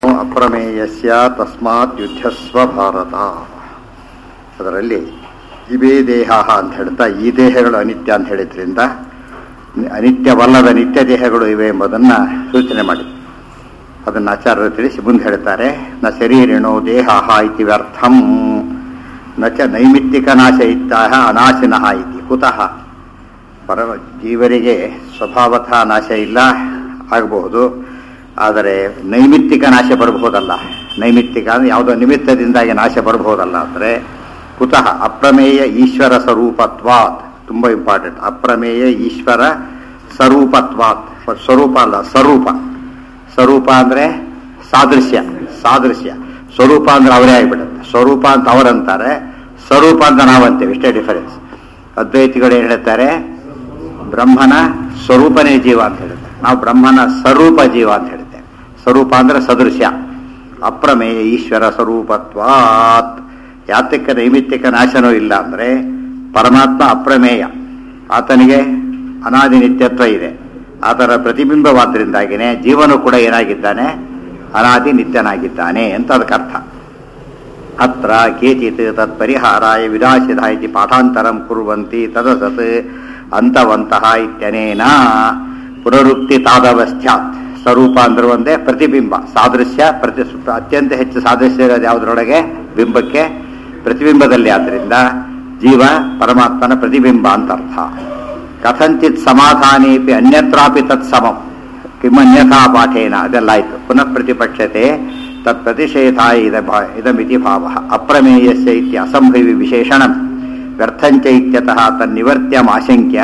ಅಪ್ರಮೇಯಸ್ಯ ತಸ್ಮಾತ್ ಯುದ್ಧಸ್ವ ಭಾರತ ಅದರಲ್ಲಿ ಇವೇ ದೇಹ ಅಂತ ಹೇಳ್ತಾ ಈ ದೇಹಗಳು ಅನಿತ್ಯ ಅಂತ ಹೇಳಿದ್ರಿಂದ ಅನಿತ್ಯವಲ್ಲದ ನಿತ್ಯ ದೇಹಗಳು ಇವೆ ಎಂಬುದನ್ನು ಸೂಚನೆ ಮಾಡಿ ಅದನ್ನು ಆಚಾರ್ಯರು ತಿಳಿಸಿ ಮುಂದೆ ಹೇಳ್ತಾರೆ ನ ಶರೀರಿಣೋ ದೇಹ ಇತಿ ವ್ಯರ್ಥಂ ನ ಚ ನೈಮಿತ್ತಿಕ ನಾಶ ಇತ್ಯಾಹ ಅನಾಶಿನಃ ಇತಿ ಕುತಃ ಪರ ಜೀವರಿಗೆ ಸ್ವಭಾವತಃ ನಾಶ ಇಲ್ಲ ಆಗಬಹುದು ಆದರೆ ನೈಮಿತ್ತಿಕ ನಾಶ ಬರಬಹುದಲ್ಲ ನೈಮಿತ್ತಿಕ ಅಂದರೆ ಯಾವುದೋ ನಿಮಿತ್ತದಿಂದಾಗಿ ನಾಶ ಬರಬಹುದಲ್ಲ ಅಂದರೆ ಕುತಃ ಅಪ್ರಮೇಯ ಈಶ್ವರ ಸ್ವರೂಪತ್ವಾತ್ ತುಂಬ ಇಂಪಾರ್ಟೆಂಟ್ ಅಪ್ರಮೇಯ ಈಶ್ವರ ಸ್ವರೂಪತ್ವಾತ್ ಸ್ವರೂಪ ಅಲ್ಲ ಸ್ವರೂಪ ಸ್ವರೂಪ ಅಂದರೆ ಸಾದೃಶ್ಯ ಸಾದೃಶ್ಯ ಸ್ವರೂಪ ಅಂದ್ರೆ ಅವರೇ ಆಗಿಬಿಡುತ್ತೆ ಸ್ವರೂಪ ಅಂತ ಅವರಂತಾರೆ ಸ್ವರೂಪ ಅಂತ ನಾವಂತೇವೆ ಇಷ್ಟೇ ಡಿಫರೆನ್ಸ್ ಅದ್ವೈತಿಗಳು ಏನು ಹೇಳ್ತಾರೆ ಬ್ರಹ್ಮನ ಸ್ವರೂಪನೇ ಜೀವ ಅಂತ ಹೇಳ್ತಾರೆ ನಾವು ಬ್ರಹ್ಮನ ಸ್ವರೂಪ ಜೀವ ಅಂತ ಹೇಳ್ತೇವೆ ಸ್ವರೂಪ ಅಂದ್ರೆ ಸದೃಶ್ಯ ಅಪ್ರಮೇಯ ಈಶ್ವರ ಸ್ವರೂಪತ್ವಾತ್ ಯಾತಕ ನೈಮಿತ್ತಿಕ ನಾಶನೂ ಇಲ್ಲ ಅಂದ್ರೆ ಪರಮಾತ್ಮ ಅಪ್ರಮೇಯ ಆತನಿಗೆ ಅನಾದಿ ನಿತ್ಯತ್ವ ಇದೆ ಆತನ ಪ್ರತಿಬಿಂಬವಾದ್ದರಿಂದಾಗಿನೇ ಜೀವನು ಕೂಡ ಏನಾಗಿದ್ದಾನೆ ಅನಾದಿ ನಿತ್ಯನಾಗಿದ್ದಾನೆ ಅಂತ ಅದಕ್ಕೆ ಅರ್ಥ ಅತ್ರ ಕೇಚಿತ್ ತತ್ ಪರಿಹಾರಾಯ ವಿನಾಶಿತ ಇತಿ ಪಾಠಾಂತರಂ ಕುರುವಂತಿ ತದಸತ್ ಅಂತವಂತಹ ಇತ್ಯನೇನ ಪುನರುಕ್ತಿ ತಾದವಸ್ಥ್ಯಾತ್ ಸ್ವರೂಪ ಅಂದ್ರೆ ಒಂದೇ ಪ್ರತಿಬಿಂಬ ಸಾದೃಶ್ಯ ಪ್ರತಿ ಅತ್ಯಂತ ಹೆಚ್ಚು ಸಾದೃಶ್ಯ ಇರೋದು ಯಾವುದರೊಳಗೆ ಬಿಂಬಕ್ಕೆ ಪ್ರತಿಬಿಂಬದಲ್ಲಿ ಆದ್ದರಿಂದ ಜೀವ ಪರಮಾತ್ಮನ ಪ್ರತಿಬಿಂಬ ಅಂತ ಅರ್ಥ ಕಥಂಚಿತ್ ಸಮಾಧಾನೇಪಿ ಅನ್ಯತ್ರಾಪಿ ತತ್ಸಮಂ ಕಿಮನ್ಯಥಾ ಪಾಠೇನ ಅದೆಲ್ಲ ಆಯ್ತು ಪುನಃ ಪ್ರತಿಪಕ್ಷತೆ ತತ್ ಪ್ರತಿಷೇಧಾಯ ಇದ ಇದಮಿತಿ ಭಾವ ಅಪ್ರಮೇಯಸ್ಯ ಇತ್ಯ ಅಸಂಭವಿ ವಿಶೇಷಣ ವ್ಯರ್ಥಂಚ ಇತ್ಯತಃ ತನ್ನಿವರ್ತ್ಯಂ ಆಶಂಕ್ಯ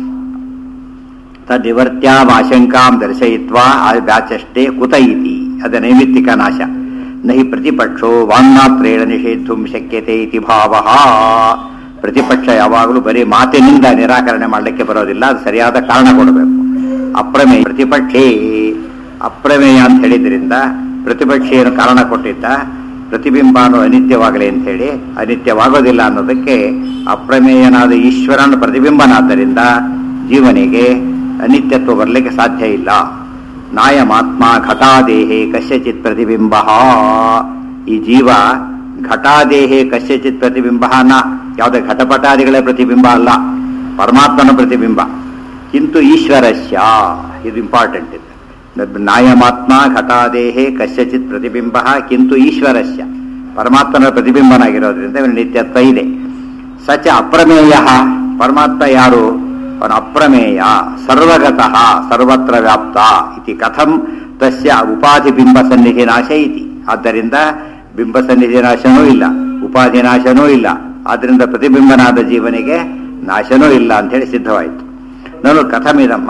ತನ್ನಿವರ್ತ್ಯಾಮಾಶಂಕಾಂ ದರ್ಶಯಿತ್ವಾ ವ್ಯಾಚಷ್ಟೇ ಕುತ ಇತಿ ಅದ ನೈಮಿತ್ತಿಕ ನಾಶ ನಹಿ ಪ್ರತಿಪಕ್ಷೋ ವಾಂಗ್ಮಾತ್ರೇಣ ನಿಷೇಧುಂ ಶಕ್ಯತೆ ಇತಿ ಭಾವ ಪ್ರತಿಪಕ್ಷ ಯಾವಾಗಲೂ ಬರೀ ಮಾತಿನಿಂದ ನಿರಾಕರಣೆ ಮಾಡಲಿಕ್ಕೆ ಬರೋದಿಲ್ಲ ಅದು ಸರಿಯಾದ ಕಾರಣ ಕೊಡಬೇಕು ಅಪ್ರಮೇಯ ಪ್ರತಿಪಕ್ಷೇ ಅಪ್ರಮೇಯ ಅಂತ ಹೇಳಿದ್ರಿಂದ ಪ್ರತಿಪಕ್ಷ ಏನು ಕಾರಣ ಕೊಟ್ಟಿದ್ದ ಪ್ರತಿಬಿಂಬ ಅನ್ನೋ ಅನಿತ್ಯವಾಗಲಿ ಅಂತ ಹೇಳಿ ಅನಿತ್ಯವಾಗೋದಿಲ್ಲ ಅನ್ನೋದಕ್ಕೆ ಅಪ್ರಮೇಯನಾದ ಈಶ್ವರನ ಪ್ರತಿಬಿಂಬನಾದ್ದರಿಂದ ಜೀವನಿಗೆ ಅನಿತ್ಯತ್ವ ಬರಲಿಕ್ಕೆ ಸಾಧ್ಯ ಇಲ್ಲ ನಾಯಮಾತ್ಮ ಘಟಾದೇಹೇ ಕಸ್ಯಚಿತ್ ಪ್ರತಿಬಿಂಬ ಈ ಜೀವ ಘಟಾದೇಹೇ ಕಸ್ಯಚಿತ್ ಪ್ರತಿಬಿಂಬ ನ ಯಾವುದೇ ಘಟಪಟಾದಿಗಳ ಪ್ರತಿಬಿಂಬ ಅಲ್ಲ ಪರಮಾತ್ಮನ ಪ್ರತಿಬಿಂಬ ಕಿಂತು ಈಶ್ವರಸ್ಯ ಇದು ಇಂಪಾರ್ಟೆಂಟ್ ಇದೆ ನಾಯಮಾತ್ಮ ಘಟಾದೇಹೇ ಕಸ್ಯಚಿತ್ ಪ್ರತಿಬಿಂಬ ಕಿಂತು ಈಶ್ವರಸ್ಯ ಪರಮಾತ್ಮನ ಪ್ರತಿಬಿಂಬನಾಗಿರೋದ್ರಿಂದ ಇವನ ನಿತ್ಯತ್ವ ಇದೆ ಸಚ ಅಪ್ರಮೇಯ ಪರಮಾತ್ಮ ಯಾರು ಅವನ ಅಪ್ರಮೇಯ ಸರ್ವಗತಃ ಸರ್ವತ್ರ ವ್ಯಾಪ್ತ ಇತಿ ಕಥಂ ತಸ್ಯ ಉಪಾಧಿ ಬಿಂಬ ಸನ್ನಿಧಿ ನಾಶ ಇತಿ ಆದ್ದರಿಂದ ಬಿಂಬ ಸನ್ನಿಧಿ ನಾಶನೂ ಇಲ್ಲ ಉಪಾಧಿ ನಾಶನೂ ಇಲ್ಲ ಆದ್ದರಿಂದ ಪ್ರತಿಬಿಂಬನಾದ ಜೀವನಿಗೆ ನಾಶನೂ ಇಲ್ಲ ಅಂತ ಹೇಳಿ ಸಿದ್ಧವಾಯಿತು ನಾನು ಕಥಮಿದಮ್ಮ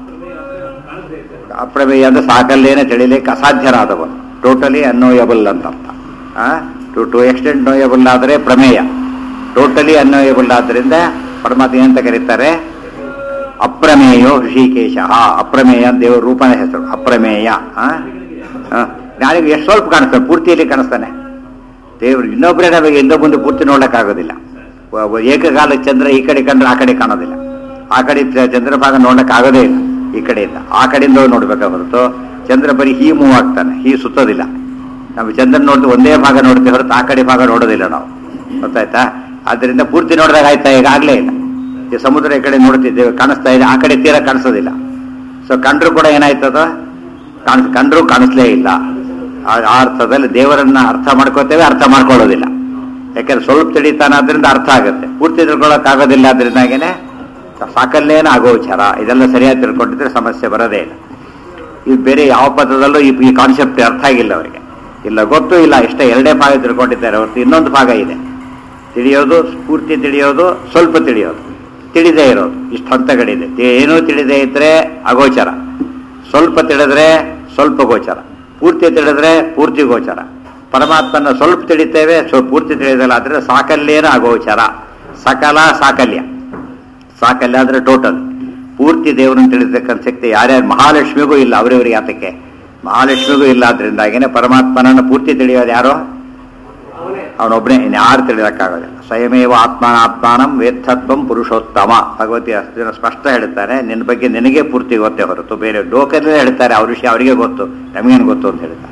ಅಪ್ರಮೇಯ ಅಂದ್ರೆ ಸಾಕಲ್ಲೇನೆ ತಿಳಿಲಿಕ್ಕೆ ಅಸಾಧ್ಯನಾದವನು ಟೋಟಲಿ ಅನ್ವಯಬಲ್ ಅಂತ ಅರ್ಥ ಟು ಟು ಎಕ್ಸ್ಟೆಂಟ್ ನೋಯಬಲ್ ಆದರೆ ಪ್ರಮೇಯ ಟೋಟಲಿ ಅನ್ವಯಬಲ್ ಆದ್ದರಿಂದ ಪರಮಾತ್ಮ ಏನಂತ ಕರೀತಾರೆ ಅಪ್ರಮೇಯೋ ಋಷಿಕೇಶ ಅಪ್ರಮೇಯ ದೇವರ ರೂಪನ ಹೆಸರು ಅಪ್ರಮೇಯ ಜ್ಞಾನಿಗೆ ಎಷ್ಟು ಸ್ವಲ್ಪ ಕಾಣಿಸ್ತಾನೆ ಪೂರ್ತಿಯಲ್ಲಿ ಕಾಣಿಸ್ತಾನೆ ದೇವರು ಇನ್ನೊಬ್ಬರೇ ನಮಗೆ ಇನ್ನೊಬ್ಬಂದು ಪೂರ್ತಿ ನೋಡಕ್ಕಾಗೋದಿಲ್ಲ ಏಕಕಾಲ ಚಂದ್ರ ಈ ಕಡೆ ಕಂಡ್ರೆ ಆ ಕಡೆ ಕಾಣೋದಿಲ್ಲ ಆ ಕಡೆ ಚಂದ್ರಭಾಗ ನೋಡಕ್ ಆಗೋದೇ ಇಲ್ಲ ಈ ಕಡೆಯಿಂದ ಆ ಕಡೆಯಿಂದ ನೋಡ್ಬೇಕಾ ಹೊರತು ಚಂದ್ರ ಬರೀ ಹೀ ಮೂವ್ ಆಗ್ತಾನೆ ಹೀ ಸುತ್ತೋದಿಲ್ಲ ನಾವು ಚಂದ್ರನ ನೋಡ್ತೀವಿ ಒಂದೇ ಭಾಗ ನೋಡ್ತೀವಿ ಹೊರತು ಆ ಕಡೆ ಭಾಗ ನೋಡೋದಿಲ್ಲ ನಾವು ಗೊತ್ತಾಯ್ತಾ ಆದ್ದರಿಂದ ಪೂರ್ತಿ ನೋಡಿದಾಗ ಆಯ್ತಾ ಈಗ ಆಗ್ಲೇ ಇಲ್ಲ ಈ ಸಮುದ್ರ ಈ ಕಡೆ ನೋಡ್ತಿದ್ದೇವೆ ಕಾಣಿಸ್ತಾ ಇದೆ ಆ ಕಡೆ ತೀರ ಕಾಣಿಸೋದಿಲ್ಲ ಸೊ ಕಂಡ್ರು ಕೂಡ ಏನಾಯ್ತದ ಕಾಣಿಸ್ ಕಂಡ್ರು ಕಾಣಿಸ್ಲೇ ಇಲ್ಲ ಆ ಅರ್ಥದಲ್ಲಿ ದೇವರನ್ನ ಅರ್ಥ ಮಾಡ್ಕೋತೇವೆ ಅರ್ಥ ಮಾಡ್ಕೊಳ್ಳೋದಿಲ್ಲ ಯಾಕಂದ್ರೆ ಸ್ವಲ್ಪ ತಿಳಿತಾನಾದ್ರಿಂದ ಅರ್ಥ ಆಗುತ್ತೆ ಪೂರ್ತಿ ತಿಳ್ಕೊಳ್ಳೋಕೆ ಆಗೋದಿಲ್ಲ ಅದರಿಂದಾಗೇನೆ ಸಾಕಲ್ಲೇನ ಅಗೋಚರ ಇದೆಲ್ಲ ಸರಿಯಾಗಿ ತಿಳ್ಕೊಂಡಿದ್ರೆ ಸಮಸ್ಯೆ ಬರೋದೇ ಇಲ್ಲ ಇದು ಬೇರೆ ಯಾವ ಪದದಲ್ಲೂ ಈ ಕಾನ್ಸೆಪ್ಟ್ ಅರ್ಥ ಆಗಿಲ್ಲ ಅವರಿಗೆ ಇಲ್ಲ ಗೊತ್ತು ಇಲ್ಲ ಇಷ್ಟೇ ಎರಡೇ ಭಾಗ ತಿಳ್ಕೊಂಡಿದ್ದಾರೆ ಹೊರತು ಇನ್ನೊಂದು ಭಾಗ ಇದೆ ತಿಳಿಯೋದು ಪೂರ್ತಿ ತಿಳಿಯೋದು ಸ್ವಲ್ಪ ತಿಳಿಯೋದು ತಿಳಿದೇ ಇರೋದು ಇಷ್ಟು ಹಂತಗಳಿದೆ ಏನೂ ತಿಳಿದೇ ಇದ್ರೆ ಅಗೋಚರ ಸ್ವಲ್ಪ ತಿಳಿದ್ರೆ ಸ್ವಲ್ಪ ಗೋಚರ ಪೂರ್ತಿ ತಿಳಿದ್ರೆ ಪೂರ್ತಿ ಗೋಚರ ಪರಮಾತ್ಮನ ಸ್ವಲ್ಪ ತಿಳಿತೇವೆ ಸ್ವಲ್ಪ ಪೂರ್ತಿ ತಿಳಿದಲ್ಲ ಆದ್ರೆ ಸಾಕಲ್ಯೇನ ಅಗೋಚರ ಸಕಲ ಸಾಕಲ್ಯ ಸಾಕಲ್ಯ ಅಂದ್ರೆ ಟೋಟಲ್ ಪೂರ್ತಿ ದೇವರನ್ನು ತಿಳಿದಕ್ಕಂಥ ಶಕ್ತಿ ಯಾರ್ಯಾರು ಮಹಾಲಕ್ಷ್ಮಿಗೂ ಇಲ್ಲ ಅವರವರಿಗೆ ಆತಕ್ಕೆ ಮಹಾಲಕ್ಷ್ಮಿಗೂ ಇಲ್ಲ ಆದ್ರಿಂದಾಗೇನೆ ಪರಮಾತ್ಮನನ್ನು ಪೂರ್ತಿ ತಿಳಿಯೋದು ಯಾರೋ ಅವನೊಬ್ಬನೇ ಯಾರು ತಿಳಿಯೋಕ್ಕಾಗೋದಿಲ್ಲ ಸ್ವಯಮೇವ ಆತ್ಮಾನಾತ್ಮಾನಂ ವೇತ್ತತ್ವಂ ಪುರುಷೋತ್ತಮ ಭಗವತಿ ಅಷ್ಟು ಸ್ಪಷ್ಟ ಹೇಳ್ತಾರೆ ನಿನ್ನ ಬಗ್ಗೆ ನಿನಗೆ ಪೂರ್ತಿ ಗೊತ್ತೇ ಹೊರತು ಬೇರೆ ಲೋಕದಲ್ಲೇ ಹೇಳ್ತಾರೆ ಅವ್ರ ವಿಷಯ ಅವರಿಗೆ ಗೊತ್ತು ನಮಗೇನು ಗೊತ್ತು ಅಂತ ಹೇಳ್ತಾರೆ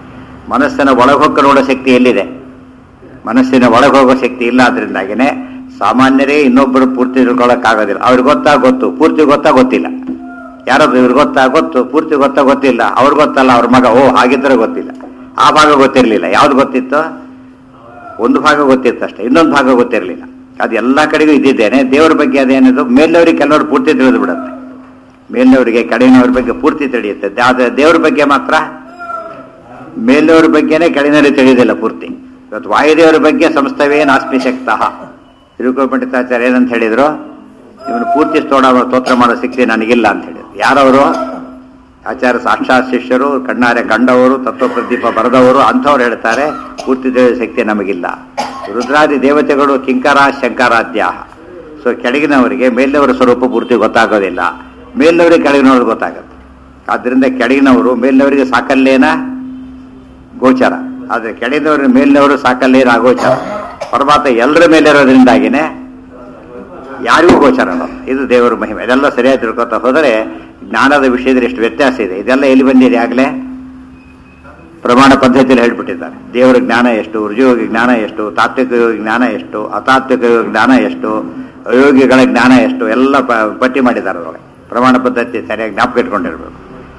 ಮನಸ್ಸಿನ ಒಳಗೊಕ್ಕ ನೋಡೋ ಶಕ್ತಿ ಎಲ್ಲಿದೆ ಮನಸ್ಸಿನ ಒಳಗೆ ಹೋಗೋ ಶಕ್ತಿ ಇಲ್ಲ ಆದ್ರಿಂದಾಗಿನೇ ಸಾಮಾನ್ಯರೇ ಇನ್ನೊಬ್ಬರು ಪೂರ್ತಿ ತಿಳ್ಕೊಳ್ಳೋಕ್ಕಾಗೋದಿಲ್ಲ ಅವ್ರಿಗೆ ಗೊತ್ತಾ ಗೊತ್ತು ಪೂರ್ತಿ ಗೊತ್ತಾ ಗೊತ್ತಿಲ್ಲ ಯಾರಾದ್ರು ಇವ್ರಿಗೆ ಗೊತ್ತಾ ಗೊತ್ತು ಪೂರ್ತಿ ಗೊತ್ತಾ ಗೊತ್ತಿಲ್ಲ ಅವ್ರಿಗೆ ಗೊತ್ತಲ್ಲ ಅವ್ರ ಮಗ ಓ ಹಾಗಿದ್ರೆ ಗೊತ್ತಿಲ್ಲ ಆ ಭಾಗ ಗೊತ್ತಿರಲಿಲ್ಲ ಯಾವ್ದು ಗೊತ್ತಿತ್ತು ಒಂದು ಭಾಗ ಗೊತ್ತಿತ್ತು ಅಷ್ಟೇ ಇನ್ನೊಂದು ಭಾಗ ಗೊತ್ತಿರಲಿಲ್ಲ ಅದು ಎಲ್ಲ ಕಡೆಗೂ ಇದ್ದಿದ್ದೇನೆ ದೇವರ ಬಗ್ಗೆ ಅದೇನಿದು ಮೇಲಿನವರಿಗೆ ಕೆಲವರು ಪೂರ್ತಿ ತಿಳಿದು ಬಿಡುತ್ತೆ ಮೇಲಿನವರಿಗೆ ಕಡೆಯವರ ಬಗ್ಗೆ ಪೂರ್ತಿ ತಿಳಿಯುತ್ತೆ ಆದರೆ ದೇವರ ಬಗ್ಗೆ ಮಾತ್ರ ಮೇಲಿನವ್ರ ಬಗ್ಗೆನೇ ಕೆಳಗಿನವರಿಗೆ ತಿಳಿಯೋದಿಲ್ಲ ಪೂರ್ತಿ ಇವತ್ತು ವಾಯುದೇವರ ಬಗ್ಗೆ ಸಂಸ್ಥವೇ ನಾಸ್ಮಿ ಶಕ್ತಃ ತಿರುಕೋ ಪಂಡಿತಾಚಾರ್ಯ ಏನಂತ ಹೇಳಿದ್ರು ಇವನು ಪೂರ್ತಿ ಸ್ತೋಡ ಸ್ತೋತ್ರ ಮಾಡೋ ಶಕ್ತಿ ನನಗಿಲ್ಲ ಅಂತ ಹೇಳಿದ್ರು ಯಾರವರು ಆಚಾರ್ಯ ಸಾಕ್ಷಾತ್ ಶಿಷ್ಯರು ಕಣ್ಣಾರೆ ಕಂಡವರು ತತ್ವ ಪ್ರದೀಪ ಬರೆದವರು ಅಂಥವ್ರು ಹೇಳ್ತಾರೆ ಪೂರ್ತಿ ತಿಳಿಯೋ ಶಕ್ತಿ ನಮಗಿಲ್ಲ ರುದ್ರಾದಿ ದೇವತೆಗಳು ಕಿಂಕರ ಶಂಕರಾದ್ಯ ಸೊ ಕೆಳಗಿನವರಿಗೆ ಮೇಲಿನವರ ಸ್ವರೂಪ ಪೂರ್ತಿ ಗೊತ್ತಾಗೋದಿಲ್ಲ ಮೇಲಿನವರಿಗೆ ಕೆಳಗಿನವ್ರಿಗೆ ಗೊತ್ತಾಗುತ್ತೆ ಆದ್ದರಿಂದ ಕೆಳಗಿನವರು ಮೇಲಿನವರಿಗೆ ಸಾಕಲ್ಲೇನ ಗೋಚರ ಆದರೆ ಕೆಳಗಿನವರು ಮೇಲಿನವರು ಸಾಕಲ್ಲೇನ ಅಗೋಚರ ಪರಮಾತ್ಮ ಎಲ್ಲರ ಮೇಲೆ ಇರೋದ್ರಿಂದಾಗಿನೇ ಯಾರಿಗೂ ಗೋಚರ ಅಲ್ಲ. ಇದು ದೇವರ ಮಹಿಮೆ ಇದೆಲ್ಲ ಸರಿಯಾಗಿ ತಿಳ್ಕೊತಾ ಹೋದರೆ ಜ್ಞಾನದ ವಿಷಯದಲ್ಲಿ ಎಷ್ಟು ವ್ಯತ್ಯಾಸ ಇದೆ ಇದೆಲ್ಲ ಎಲ್ಲಿ ಬಂದಿದೆ ಆಗಲೇ ಪ್ರಮಾಣ ಪದ್ಧತಿಯಲ್ಲಿ ಹೇಳ್ಬಿಟ್ಟಿದ್ದಾರೆ ದೇವರ ಜ್ಞಾನ ಎಷ್ಟು ರುಜುಯೋಗಿ ಜ್ಞಾನ ಎಷ್ಟು ತಾತ್ವಿಕ ಯೋಗಿ ಜ್ಞಾನ ಎಷ್ಟು ಅತಾತ್ವಿಕ ಯೋಗಿ ಜ್ಞಾನ ಎಷ್ಟು ಅಯೋಗಿಗಳ ಜ್ಞಾನ ಎಷ್ಟು ಎಲ್ಲ ಪ- ಪಟ್ಟಿ ಮಾಡಿದ್ದಾರೆ ಅದರೊಳಗೆ ಪ್ರಮಾಣ ಪದ್ಧತಿ ಸರಿಯಾಗಿ ಜ್ಞಾಪಕ ಇಟ್ಕೊಂಡಿರ್ಬೇಕು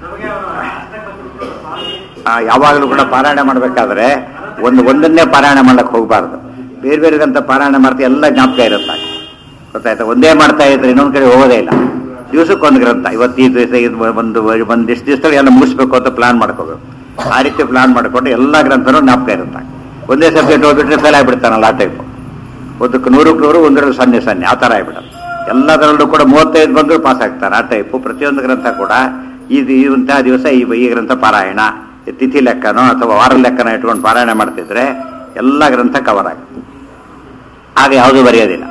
ಆ, ಯಾವಾಗಲೂ ಕೂಡ ಪಾರಾಯಣ ಮಾಡಬೇಕಾದ್ರೆ ಒಂದು ಒಂದನ್ನೇ ಪಾರಾಯಣ ಮಾಡಕ್ಕೆ ಹೋಗಬಾರ್ದು ಬೇರೆ ಬೇರೆಗಂತ ಪಾರಾಯಣ ಮಾಡ್ತಾ ಎಲ್ಲ ಜ್ಞಾಪಕ ಇರುತ್ತೆ ಗೊತ್ತಾಯ್ತಾ ಒಂದೇ ಮಾಡ್ತಾ ಇದ್ರೆ ಇನ್ನೊಂದು ಕಡೆ ಹೋಗೋದೇ ಇಲ್ಲ ದಿವಸಕ್ಕೆ ಒಂದು ಗ್ರಂಥ ಇವತ್ತು ಈ ದಿವಸ ಇದು ಒಂದು ಒಂದಿಷ್ಟು ದಿವಸದಲ್ಲಿ ಎಲ್ಲ ಮುಗಿಸ್ಬೇಕು ಅಂತ ಪ್ಲಾನ್ ಮಾಡ್ಕೋಬೇಕು ಆ ರೀತಿ ಪ್ಲಾನ್ ಮಾಡಿಕೊಂಡು ಎಲ್ಲ ಗ್ರಂಥನೂ ಜ್ಞಾಪಕ ಇರುತ್ತೆ ಒಂದೇ ಸಬ್ಜೆಕ್ಟ್ ಹೋಗ್ಬಿಟ್ರೆ ಫೇಲ್ ಆಗಿಬಿಡ್ತಾನಲ್ಲ ಆ ಟೈಪು ಒಂದಕ್ಕೆ ನೂರಕ್ಕೆ ನೂರು ಒಂದರಲ್ಲಿ ಸೊನ್ನೆ ಸೊನ್ನೆ ಆ ಥರ ಆಗ್ಬಿಡೋದು ಎಲ್ಲದರಲ್ಲೂ ಕೂಡ ಮೂವತ್ತೈದು ಬಂದರೂ ಪಾಸ್ ಆಗ್ತಾರೆ ಆ ಟೈಪು ಪ್ರತಿಯೊಂದು ಗ್ರಂಥ ಕೂಡ ಇದು ಇಂತಹ ದಿವಸ ಈ ಈ ಗ್ರಂಥ ಪಾರಾಯಣ ಈ ತಿಥಿ ಲೆಕ್ಕನೋ ಅಥವಾ ವಾರ ಲೆಕ್ಕನೋ ಇಟ್ಕೊಂಡು ಪಾರಾಯಣ ಮಾಡ್ತಿದ್ರೆ ಎಲ್ಲ ಗ್ರಂಥ ಕವರ್ ಆಗುತ್ತೆ ಆಗ ಯಾವುದೂ ಬರೆಯೋದಿಲ್ಲ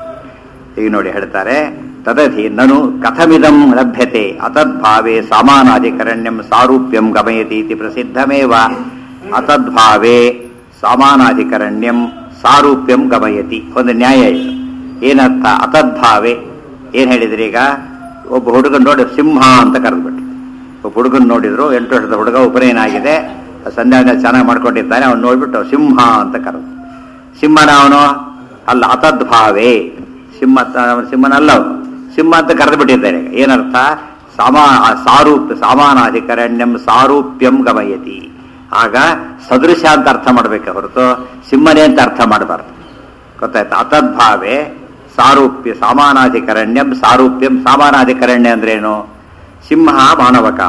ಈಗ ನೋಡಿ ಹೇಳ್ತಾರೆ ತದಧಿ ನನು ಕಥಮಿದಂ ಲಭ್ಯತೆ ಅತದ್ಭಾವೇ ಸಾಮಾನಾಧಿಕರಣ್ಯಂ ಸಾರೂಪ್ಯಂ ಗಮಯತಿ ಇತಿ ಪ್ರಸಿದ್ಧಮೇವ ಅತದ್ಭಾವೇ ಸಾಮಾನಾಧಿಕರಣ್ಯಂ ಸಾರೂಪ್ಯಂ ಗಮಯತಿ ಒಂದು ನ್ಯಾಯ ಇದು ಏನರ್ಥ ಅತದ್ಭಾವೇ ಏನ್ ಹೇಳಿದ್ರಿ ಈಗ ಒಬ್ಬ ಹುಡುಗ ನೋಡಿ ಸಿಂಹ ಅಂತ ಕರೆದ್ಬಿಟ್ರು ಒಬ್ಬ ಹುಡುಗನ್ ನೋಡಿದ್ರು ಎಂಟು ವರ್ಷದ ಹುಡುಗ ಉಪನಯನ ಆಗಿದೆ ಸಂಧ್ಯಾ ಚೆನ್ನಾಗಿ ಮಾಡ್ಕೊಂಡಿದ್ದಾನೆ ಅವ್ನು ನೋಡ್ಬಿಟ್ಟು ಸಿಂಹ ಅಂತ ಕರೆದು ಸಿಂಹನ ಅವನು ಅಲ್ಲ ಅತದ್ಭಾವೇ ಸಿಂಹ ತ- ಸಿಂಹನಲ್ಲ ಅವನು ಸಿಂಹ ಅಂತ ಕರೆದು ಬಿಟ್ಟಿದ್ದಾರೆ ಏನರ್ಥ ಸಮಾ ಸಾರೂಪ್ಯ ಸಾಮಾನಾಧಿಕರಣ್ಯಂ ಸಾರೂಪ್ಯಂ ಗಮಯತಿ ಆಗ ಸದೃಶ ಅಂತ ಅರ್ಥ ಮಾಡ್ಬೇಕೆ ಹೊರತು ಸಿಂಹನೇ ಅಂತ ಅರ್ಥ ಮಾಡಬಾರ್ದು ಗೊತ್ತಾಯ್ತಾ ಅತದ್ಭಾವೇ ಸಾರೂಪ್ಯ ಸಾಮಾನಾಧಿಕರಣ್ಯಂ ಸಾರೂಪ್ಯಂ ಸಾಮಾನಾಧಿಕರಣ್ಯ ಅಂದ್ರೇನು ಸಿಂಹ ಮಾನವಕಃ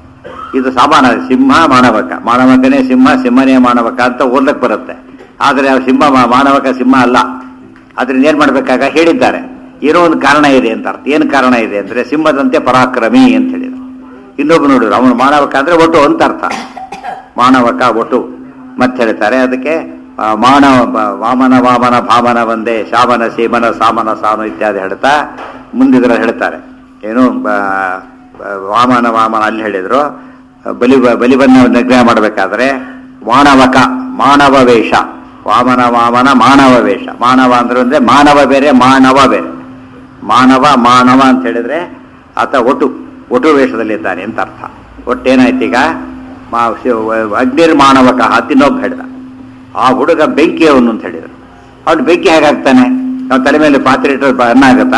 ಇದು ಸಾಮಾನ್ಯ ಸಿಂಹ ಮಾನವಕ ಮಾನವಕನೇ ಸಿಂಹ ಸಿಂಹನೇ ಮಾನವಕ ಅಂತ ಓದ್ಲಕ್ ಬರುತ್ತೆ ಆದರೆ ಆ ಸಿಂಹ ಮಾ- ಮಾನವಕ ಸಿಂಹ ಅಲ್ಲ ಅದ್ರಿಂದ ಏನ್ ಮಾಡ್ಬೇಕಾಗ ಹೇಳಿದ್ದಾರೆ ಏನೋ ಒಂದು ಕಾರಣ ಇದೆ ಅಂತ ಅರ್ಥ ಏನು ಕಾರಣ ಇದೆ ಅಂದ್ರೆ ಸಿಂಹದಂತೆ ಪರಾಕ್ರಮಿ ಅಂತ ಹೇಳಿದ್ರು ಇನ್ನೊಬ್ಬ ನೋಡಿದ್ರು ಅವನು ಮಾನವಕ ಅಂದ್ರೆ ಒಟ್ಟು ಅಂತ ಅರ್ಥ ಮಾನವಕ ಒಟ್ಟು ಮತ್ತೆ ಹೇಳ್ತಾರೆ ಅದಕ್ಕೆ ಆ, ಮಾನವ ಬ- ವಾಮನ ವಾಮನ ಭಾಮನ ಒಂದೇ ಶಾಮನ ಸೀಮನ ಸಾಮನ ಸಾನು ಇತ್ಯಾದಿ ಹೇಳ್ತಾ ಮುಂದಿದ್ರ ಹೇಳ್ತಾರೆ ಏನು ಬ- ಬ- ವಾಮನ ವಾಮನ ಅಲ್ಲಿ ಹೇಳಿದ್ರು ಬಲಿ ಬಲಿಬನ್ನ ನಿಗ್ರಹ ಮಾಡಬೇಕಾದ್ರೆ ಮಾನವಕ ಮಾನವ ವೇಷ ವಾಮನ ವಾಮನ ಮಾನವ ವೇಷ ಮಾನವ ಅಂದ್ರೆ ಅಂದ್ರೆ ಮಾನವ ಬೇರೆ ಮಾನವ ಬೇರೆ ಮಾನವ ಮಾನವ ಅಂತ ಹೇಳಿದ್ರೆ ಆತ ಒಟು ಒಟು ವೇಷದಲ್ಲಿದ್ದಾನೆ ಅಂತ ಅರ್ಥ ಒಟ್ಟೇನಾಯ್ತೀಗ ಮಾ- ಶಿವ- ಅಗ್ನಿರ್ ಮಾನವಕ ಹತ್ತಿನೊಬ್ಬ ಹೇಳಿದ ಆ ಹುಡುಗ ಬೆಂಕಿ ಅವನು ಅಂತ ಹೇಳಿದ್ರು ಅವ್ನು ಬೆಂಕಿ ಹೇಗಾಗ್ತಾನೆ ನಾವು ತಲೆ ಮೇಲೆ ಪಾತ್ರೆ ಇಟ್ಟರೆ ಬ- ಅನ್ನ ಆಗತ್ತಾ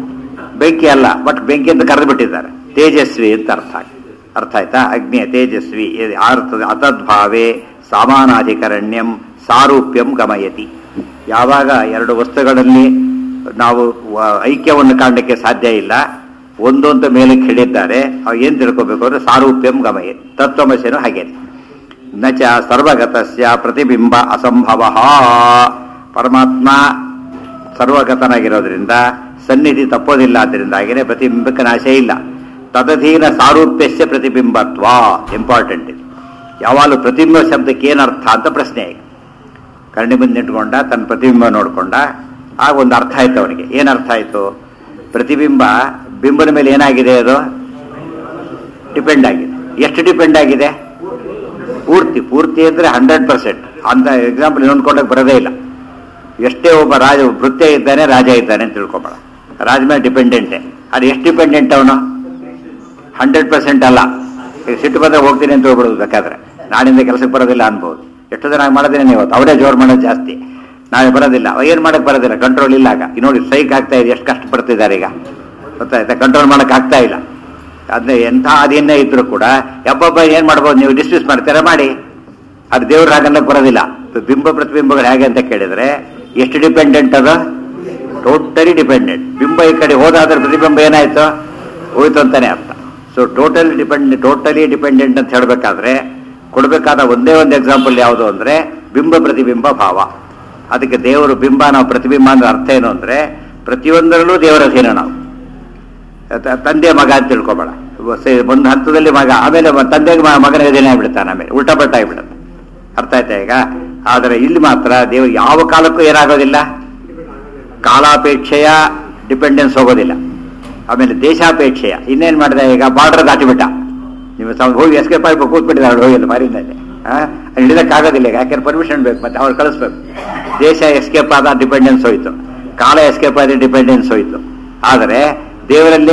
ಬೆಂಕಿ ಅಲ್ಲ ಬಟ್ ಬೆಂಕಿ ಅಂತ ಕರೆದು ಬಿಟ್ಟಿದ್ದಾರೆ ತೇಜಸ್ವಿ ಅಂತ ಅರ್ಥ ಅರ್ಥ ಆಯ್ತಾ ಅಗ್ನಿಯ ತೇಜಸ್ವಿ ಇದು ಅರ್ಥ ಅತದ್ಭಾವೇ ಸಾಮಾನಾಧಿಕರಣ್ಯಂ ಸಾರೂಪ್ಯಂ ಗಮಯತಿ ಯಾವಾಗ ಎರಡು ವಸ್ತುಗಳಲ್ಲಿ ನಾವು ವ- ಐಕ್ಯವನ್ನು ಕಾಣಲಿಕ್ಕೆ ಸಾಧ್ಯ ಇಲ್ಲ ಒಂದೊಂದು ಮೇಲೆ ಹಿಡಿದ್ದಾರೆ ಅವು ಏನ್ ತಿಳ್ಕೋಬೇಕು ಅಂದ್ರೆ ಸಾರೂಪ್ಯಂ ಗಮಯ ತತ್ವಮಶನು ಹಾಗೇನೆ ನಚ ಸರ್ವಗತಸ್ಯ ಪ್ರತಿಬಿಂಬ ಅಸಂಭವ ಪರಮಾತ್ಮ ಸರ್ವಗತನಾಗಿರೋದ್ರಿಂದ ಸನ್ನಿಧಿ ತಪ್ಪೋದಿಲ್ಲ ಆದ್ದರಿಂದಾಗಿನೇ ಪ್ರತಿಬಿಂಬಕ್ಕೆ ನಾಶ ಇಲ್ಲ ತದಧೀನ ಸಾರೂಪ್ಯಸ್ಯ ಪ್ರತಿಬಿಂಬತ್ವ ಇಂಪಾರ್ಟೆಂಟ್ ಇದು ಯಾವಾಗಲೂ ಪ್ರತಿಬಿಂಬ ಶಬ್ದಕ್ಕೆ ಏನರ್ಥ ಅಂತ ಪ್ರಶ್ನೆ ಈಗ ಕರ್ಣಿ ಬಂದು ನಿಂತ್ಕೊಂಡ ತನ್ನ ಪ್ರತಿಬಿಂಬ ನೋಡ್ಕೊಂಡ ಆಗ ಒಂದು ಅರ್ಥ ಆಯ್ತು ಅವನಿಗೆ ಏನು ಅರ್ಥ ಆಯ್ತು ಪ್ರತಿಬಿಂಬ ಬಿಂಬದ ಮೇಲೆ ಏನಾಗಿದೆ ಅದು ಡಿಪೆಂಡ್ ಆಗಿದೆ ಎಷ್ಟು ಡಿಪೆಂಡ್ ಆಗಿದೆ ಪೂರ್ತಿ ಪೂರ್ತಿ ಅಂದ್ರೆ ಹಂಡ್ರೆಡ್ ಪರ್ಸೆಂಟ್ ಅಂತ ಎಕ್ಸಾಂಪಲ್ ಇನ್ನೊಂದು ಕೊಡಕ್ಕೆ ಬರೋದೇ ಇಲ್ಲ ಎಷ್ಟೇ ಒಬ್ಬ ರಾಜ ಭೃತ್ಯ ಇದ್ದಾನೆ ರಾಜ ಇದ್ದಾನೆ ಅಂತ ತಿಳ್ಕೊಬೇಡ ರಾಜ ಮೇಲೆ ಡಿಪೆಂಡೆಂಟೆ ಅದು ಎಷ್ಟು ಡಿಪೆಂಡೆಂಟ್ ಅವನು ಹಂಡ್ರೆಡ್ ಪರ್ಸೆಂಟ್ ಅಲ್ಲ ಈಗ ಸಿಟ್ಟು ಬಂದ್ರೆ ಹೋಗ್ತೀನಿ ಅಂತ ಹೋಗ್ಬಿಡೋದು ಬೇಕಾದ್ರೆ ನಾಳಿಂದ ಕೆಲಸಕ್ಕೆ ಬರೋದಿಲ್ಲ ಅನ್ಬೋದು ಎಷ್ಟು ಜನ ಮಾಡೋದೇನೆ ನೀವು ಅವರೇ ಜೋರು ಮಾಡೋದು ಜಾಸ್ತಿ ನಾಳೆ ಬರೋದಿಲ್ಲ ಅವ ಏನು ಮಾಡಕ್ಕೆ ಬರೋದಿಲ್ಲ ಕಂಟ್ರೋಲ್ ಇಲ್ಲ ಆಗ ಈ ನೋಡಿ ಸ್ಟ್ರೈಕ್ ಆಗ್ತಾ ಇದೆ ಎಷ್ಟು ಕಷ್ಟಪಡ್ತಿದ್ದಾರೆ ಈಗ ಗೊತ್ತಾಯ್ತಾ ಕಂಟ್ರೋಲ್ ಮಾಡಕ್ಕೆ ಆಗ್ತಾ ಇಲ್ಲ ಅದೇ ಎಂಥ ಅಧೀನ ಇದ್ರು ಕೂಡ ಯಬ್ಬೊಬ್ಬ ಏನು ಮಾಡ್ಬೋದು ನೀವು ಡಿಸ್ಮಿಸ್ ಮಾಡ್ತೀರಾ ಮಾಡಿ ಅದು ದೇವ್ರ ಹಾಗನ್ನಕ್ಕೆ ಬರೋದಿಲ್ಲ ಬಿಂಬ ಪ್ರತಿಬಿಂಬಗಳು ಹೇಗೆ ಅಂತ ಕೇಳಿದ್ರೆ ಎಷ್ಟು ಡಿಪೆಂಡೆಂಟ್ ಅದು ಟೋಟಲಿ ಡಿಪೆಂಡೆಂಟ್ ಬಿಂಬ ಈ ಕಡೆ ಹೋದಾದ್ರೆ ಪ್ರತಿಬಿಂಬ ಏನಾಯ್ತು ಹೋಯ್ತು ಅಂತಾನೆ ಅರ್ಥ so totally depend totally dependent ಅಂತ ಹೇಳಬೇಕಾದ್ರೆ ಕೊಡಬೇಕಾದ ಒಂದೇ ಒಂದು ಎಕ್ಸಾಂಪಲ್ ಯಾವುದು ಅಂದ್ರೆ ಬಿಂಬ ಪ್ರತಿಬಿಂಬ ಭಾವ ಅದಕ್ಕೆ ದೇವರು ಬಿಂಬ ನಾವು ಪ್ರತಿಬಿಂಬ ಅಂದ್ರೆ ಅರ್ಥ ಏನು ಅಂದ್ರೆ ಪ್ರತಿಯೊಂದರಲ್ಲೂ ದೇವರ ಅಧೀನ ನಾವು ತ- ತಂದೆ ಮಗ ಅಂತ ತಿಳ್ಕೊಬೇಡ ಸ- ಒಂದು ಹಂತದಲ್ಲಿ ಮಗ ಆಮೇಲೆ ಮ- ತಂದೆಗೆ ಮ- ಮಗನ ಅಧೀನ ಆಗ್ಬಿಡ್ತಾನೆ ಆಮೇಲೆ ಉಲ್ಟಾ ಪಲ್ಟ ಆಗ್ಬಿಡುತ್ತೆ ಅರ್ಥ ಆಯ್ತಾ ಈಗ ಆದರೆ ಇಲ್ಲಿ ಮಾತ್ರ ದೇವರು ಯಾವ ಕಾಲಕ್ಕೂ ಏನಾಗೋದಿಲ್ಲ ಕಾಲಾಪೇಕ್ಷೆಯ ಡಿಪೆಂಡೆನ್ಸ್ ಹೋಗೋದಿಲ್ಲ ಆಮೇಲೆ ದೇಶಾಪೇಕ್ಷೆಯ ಇನ್ನೇನ್ ಮಾಡಿದೆ ಈಗ ಬಾರ್ಡರ್ ದಾಟಿಬಿಟ್ಟ ನೀವು ತಾವು ಹೋಗಿ ಎಸ್ಕೇಪ್ ಆಗಿ ಕೂತ್ಬಿಟ್ಟಿದ್ದಾರೆ ಹೋಗಿಲ್ಲ ಮಾರಿನಲ್ಲಿ ಹಿಡಿದಕ್ಕಾಗೋದಿಲ್ಲ ಈಗ ಯಾಕೆಂದ್ರೆ ಪರ್ಮಿಷನ್ ಬೇಕು ಮತ್ತೆ ಅವ್ರು ಕಳಿಸ್ಬೇಕು ದೇಶ ಎಸ್ಕೇಪ್ ಆದ ಡಿಪೆಂಡೆನ್ಸ್ ಹೋಯ್ತು ಕಾಲ ಎಸ್ಕೇಪ್ ಆದ ಡಿಪೆಂಡೆನ್ಸ್ ಹೋಯ್ತು ಆದರೆ ದೇವರಲ್ಲಿ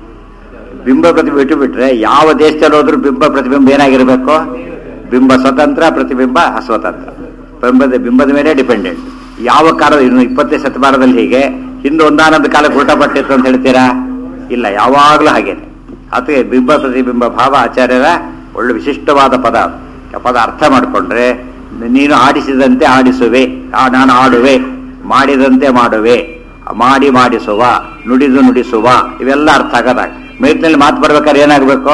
ಬಿಂಬ ಪ್ರತಿಬಿಂಬ ಇಟ್ಟು ಬಿಟ್ರೆ ಯಾವ ದೇಶದಲ್ಲಿ ಹೋದ್ರೂ ಬಿಂಬ ಪ್ರತಿಬಿಂಬ ಏನಾಗಿರ್ಬೇಕು ಬಿಂಬ ಸ್ವತಂತ್ರ ಪ್ರತಿಬಿಂಬ ಅಸ್ವತಂತ್ರ ಬಿಂಬದ ಬಿಂಬದ ಮೇಲೆ ಡಿಪೆಂಡೆಂಟ್ ಯಾವ ಕಾಲ ಇನ್ನು ಇಪ್ಪತ್ತನೇ ಶತಮಾನದಲ್ಲಿ ಹೀಗೆ ಹಿಂದೆ ಒಂದಾನೊಂದು ಕಾಲಕ್ಕೆ ಊಟ ಪಟ್ಟಿತ್ತು ಅಂತ ಹೇಳ್ತೀರಾ ಇಲ್ಲ ಯಾವಾಗಲೂ ಹಾಗೇನೆ ಅದಕ್ಕೆ ಬಿಂಬ ಪ್ರತಿಬಿಂಬ ಭಾವ ಆಚಾರ್ಯರ ಒಳ್ಳೆ ವಿಶಿಷ್ಟವಾದ ಪದ ಅದು. ಆ ಪದ ಅರ್ಥ ಮಾಡಿಕೊಂಡ್ರೆ ನೀನು ಆಡಿಸಿದಂತೆ ಆಡಿಸುವೆ ಆ, ನಾನು ಆಡುವೆ ಮಾಡಿದಂತೆ ಮಾಡುವೆ ಮಾಡಿ ಮಾಡಿಸುವ ನುಡಿದು ನುಡಿಸುವ ಇವೆಲ್ಲ ಅರ್ಥ ಆಗದಾಗ ಮೈತ್ನಲ್ಲಿ ಮಾತು ಬರ್ಬೇಕಾದ್ರೆ ಏನಾಗಬೇಕು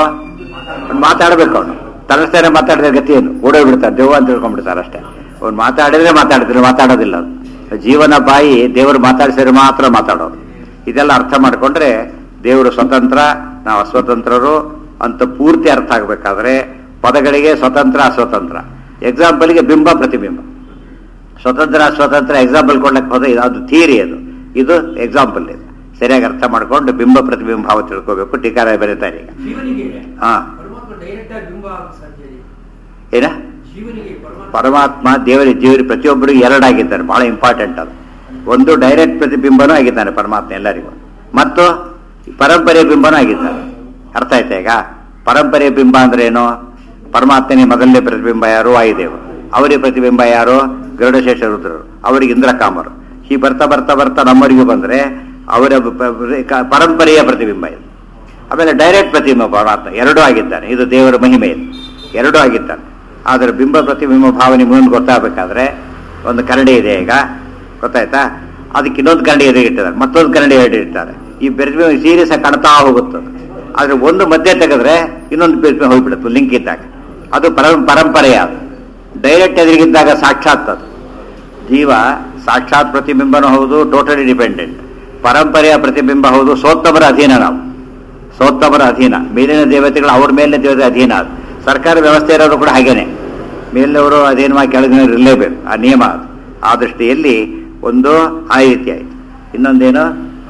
ಮಾತಾಡ್ಬೇಕು ಅವನು ತಲಸ್ತಾನೆ ಮಾತಾಡಿದ್ರೆ ಗತಿ ಏನು ಓಡೋಗ್ಬಿಡ್ತಾರೆ ದೇವ ಅಂತ ತಿಳ್ಕೊಂಡ್ಬಿಡ್ತಾರೆ ಅಷ್ಟೇ ಅವ್ನು ಮಾತಾಡಿದ್ರೆ ಮಾತಾಡ್ತಾರೆ ಮಾತಾಡೋದಿಲ್ಲ ಅವ್ನು. ಜೀವನ ಬಾಯಿ ದೇವರು ಮಾತಾಡಿಸಿದ್ರೆ ಮಾತ್ರ ಮಾತಾಡೋದು ಇದೆಲ್ಲ ಅರ್ಥ ಮಾಡ್ಕೊಂಡ್ರೆ ದೇವರು ಸ್ವತಂತ್ರ ನಾವು ಅಸ್ವತಂತ್ರರು ಅಂತ ಪೂರ್ತಿ ಅರ್ಥ ಆಗ್ಬೇಕಾದ್ರೆ ಪದಗಳಿಗೆ ಸ್ವತಂತ್ರ ಅಸ್ವತಂತ್ರ ಎಕ್ಸಾಂಪಲ್ಗೆ ಬಿಂಬ ಪ್ರತಿಬಿಂಬ ಸ್ವತಂತ್ರ ಅಸ್ವತಂತ್ರ ಎಕ್ಸಾಂಪಲ್ ಕೊಡ್ಲಿಕ್ಕೆ ಹೋದ್ರೆ ಇದು ಅದು ಥಿಯರಿ ಅದು ಇದು ಎಕ್ಸಾಂಪಲ್ ಇದು ಸರಿಯಾಗಿ ಅರ್ಥ ಮಾಡ್ಕೊಂಡು ಬಿಂಬ ಪ್ರತಿಬಿಂಬ ಭಾವ ತಿಳ್ಕೋಬೇಕು ಟೀಕಾರ ಬರೀತಾರೆ ಈಗ ಜೀವನಿಗೆ ಹಾ ಪರಮಾತ್ಮ ಡೈರೆಕ್ಟ್ ಆಗಿ ಬಿಂಬ ಆಗಕ್ಕೆ ಸಾಧ್ಯ ಇದೆ ಏನ ಜೀವನಿಗೆ ಪರಮಾತ್ಮ ಪರಮಾತ್ಮ ದೇವರ ಜೀವರಿ ಪ್ರತಿಯೊಬ್ಬರಿಗೂ ಎರಡಾಗಿದ್ದಾರೆ ಬಹಳ ಇಂಪಾರ್ಟೆಂಟ್ ಅದು ಒಂದು ಡೈರೆಕ್ಟ್ ಪ್ರತಿಬಿಂಬನೂ ಆಗಿದ್ದಾನೆ ಪರಮಾತ್ಮ ಎಲ್ಲರಿಗೂ ಮತ್ತು ಪರಂಪರೆ ಬಿಂಬನೂ ಆಗಿದ್ದಾನೆ ಅರ್ಥ ಆಯ್ತಾ ಈಗ ಪರಂಪರೆ ಬಿಂಬ ಅಂದ್ರೆ ಏನು ಪರಮಾತ್ಮನೇ ಮೊದಲನೇ ಪ್ರತಿಬಿಂಬ ಯಾರು ವಾಯುದೇವರು ಅವರಿಗೆ ಪ್ರತಿಬಿಂಬ ಯಾರು ಗರುಡಶೇಷ ರುದ್ರರು ಅವರಿಗೆ ಇಂದ್ರಕಾಮರು ಹೀಗೆ ಬರ್ತಾ ಬರ್ತಾ ಬರ್ತಾ ನಮ್ಮವರಿಗೂ ಬಂದ್ರೆ ಅವರ ಪ- ಪ- ಪರಂಪರೆಯ ಪ್ರತಿಬಿಂಬ ಇದು ಆಮೇಲೆ ಡೈರೆಕ್ಟ್ ಪ್ರತಿಬಿಂಬ ಪರಮಾತ್ಮ ಎರಡೂ ಆಗಿದ್ದಾನೆ ಇದು ದೇವರ ಮಹಿಮೆ ಇದು ಎರಡೂ ಆಗಿದ್ದಾನೆ ಆದರೆ ಬಿಂಬ ಪ್ರತಿಬಿಂಬ ಭಾವನೆ ಮುಂದೆ ಗೊತ್ತಾಗಬೇಕಾದ್ರೆ ಒಂದು ಕರಡಿ ಇದೆ ಈಗ ಗೊತ್ತಾಯ್ತಾ ಅದಕ್ಕೆ ಇನ್ನೊಂದು ಕರಡಿ ಎದುರಿಗಿಟ್ಟಿದ್ದಾರೆ ಮತ್ತೊಂದು ಕರಡಿ ಎದುರಿಗಿರ್ತಾರೆ ಈ ಪ್ರತಿಬಿಂಬ ಸೀರಿಯಸ್ ಆಗಿ ಕಾಣ್ತಾ ಹೋಗುತ್ತೆ ಅದು. ಆದ್ರೆ ಒಂದು ಮಧ್ಯೆ ತೆಗೆದ್ರೆ ಇನ್ನೊಂದು ಪ್ರತಿಬಿಂಬ ಹೋಗ್ಬಿಡುತ್ತೆ ಲಿಂಕ್ ಇದ್ದಾಗ ಅದು ಪರ ಪರಂಪರೆಯ ಅದು ಡೈರೆಕ್ಟ್ ಎದುರಿಗಿದ್ದಾಗ ಸಾಕ್ಷಾತ್ ಅದು ಜೀವ ಸಾಕ್ಷಾತ್ ಪ್ರತಿಬಿಂಬನೂ ಹೌದು ಟೋಟಲಿ ಡಿಪೆಂಡೆಂಟ್ ಪರಂಪರೆಯ ಪ್ರತಿಬಿಂಬ ಹೌದು ಸೋತ್ತಮರ ಅಧೀನ ನಾವು ಸೋತ್ತಮರ ಅಧೀನ ಮೇಲಿನ ದೇವತೆಗಳು ಅವ್ರ ಮೇಲಿನ ದೇವತೆ ಅಧೀನ ಅದು ಸರ್ಕಾರ ವ್ಯವಸ್ಥೆ ಇರೋದು ಕೂಡ ಹಾಗೇನೆ ಮೇಲಿನವರು ಅಧೀನವಾಗಿ ಕೆಳಗಿನ ಇರಲೇಬೇಕು ಆ ನಿಯಮ ಅದು ಆ ದೃಷ್ಟಿಯಲ್ಲಿ ಒಂದು ಆ ರೀತಿ ಆಯ್ತು ಇನ್ನೊಂದೇನು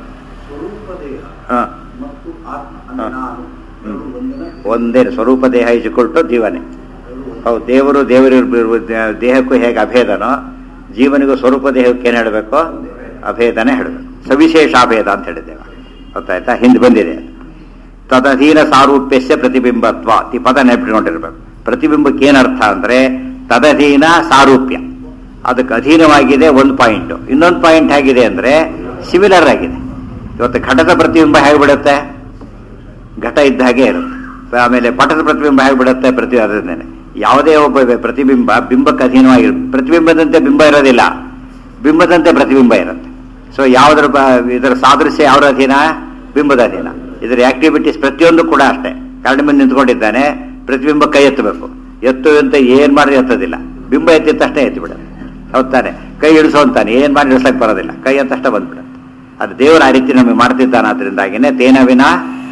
ಸ್ವರೂಪ ದೇಹ ಹ, ಮತ್ತು ಆತ್ಮ ಅಂದ್ರೆ ಹ. ನಾನು ಹ್ಮ್. ಎರಡು ಒಂದನೇ ಒಂದೇ ಸ್ವರೂಪ ದೇಹ ಇಸಿಕೊಟ್ಟು ಜೀವನೇ ಹೌದು ದೇವರು ದೇವರಿರುವ ದೇಹಕ್ಕೂ ಹೇಗೆ ಅಭೇದನೋ ಜೀವನಿಗೂ ಸ್ವರೂಪ ದೇಹಕ್ಕೆ ಏನು ಹೇಳಬೇಕು ಅಭೇದನೇ ಹೇಳಬೇಕು ಸವಿಶೇಷ ಅಭೇದ ಅಂತ ಹೇಳಿದ್ದೇವೆ ಗೊತ್ತಾಯ್ತಾ ಹಿಂದೆ ಬಂದಿದೆ ಅದು. ತದಧೀನ ಸಾರೂಪ್ಯಸ್ಯ ಪ್ರತಿಬಿಂಬತ್ವ ಈ ಪದ ನೆನಪಿಟ್ಕೊಂಡಿರ್ಬೇಕು ಪ್ರತಿಬಿಂಬಕ್ಕೆ ಏನರ್ಥ ಅಂದ್ರೆ ತದಧೀನ ಸಾರೂಪ್ಯ ಅದಕ್ಕೆ ಅಧೀನವಾಗಿದೆ ಒಂದು ಪಾಯಿಂಟ್ ಇನ್ನೊಂದು ಪಾಯಿಂಟ್ ಹೇಗಿದೆ ಅಂದ್ರೆ ಸಿಮಿಲರ್ ಆಗಿದೆ ಇವತ್ತು ಘಟದ ಪ್ರತಿಬಿಂಬ ಹೇಗೆ ಬಿಡುತ್ತೆ ಘಟ ಇದ್ದ ಹಾಗೆ ಇರುತ್ತೆ ಆಮೇಲೆ ಪಟದ ಪ್ರತಿಬಿಂಬ ಹೇಗೆ ಬಿಡುತ್ತೆ ಪ್ರತಿ ಅದನ್ನೇ ಯಾವುದೇ ಒಬ್ಬ ವ್ಯ- ಪ್ರತಿಬಿಂಬ ಬಿಂಬಕ್ಕೆ ಅಧೀನವಾಗಿರುತ್ತೆ ಪ್ರತಿಬಿಂಬದಂತೆ ಬಿಂಬ ಇರೋದಿಲ್ಲ ಬಿಂಬದಂತೆ ಪ್ರತಿಬಿಂಬ ಇರುತ್ತೆ ಸೊ ಯಾವುದರ ಬ- ಇದರ ಸಾದೃಶ್ಯ ಯಾವ್ರ ಅಧೀನ ಬಿಂಬದ ಅಧೀನ ಇದರ ಆಕ್ಟಿವಿಟೀಸ್ ಪ್ರತಿಯೊಂದು ಕೂಡ ಅಷ್ಟೇ ಕರಡಿ ಮೇಲೆ ನಿಂತ್ಕೊಂಡಿದ್ದಾನೆ ಪ್ರತಿಬಿಂಬ ಕೈ ಎತ್ತಬೇಕು ಎತ್ತು ಅಂತ ಏನ್ ಮಾಡಿ ಎತ್ತೋದಿಲ್ಲ ಬಿಂಬ ಎತ್ತಿದ ತಕ್ಷಣ ಎತ್ತಿ ಬಿಡುತ್ತೆ ಹೌದ್ ತಾನೆ ಕೈ ಇಳಿಸೋ ಅಂತಾನೆ ಏನ್ ಮಾಡಿ ಇಳಿಸಕ್ ಬರೋದಿಲ್ಲ ಕೈ ಅಂತಷ್ಟ ಬಂದ್ಬಿಡುತ್ತೆ ಅದು ದೇವರು ಆ ರೀತಿ ನಮಗೆ ಮಾಡ್ತಿದ್ದಾನೆ ಅದರಿಂದಾಗಿನೇ ತೇನ ವಿನ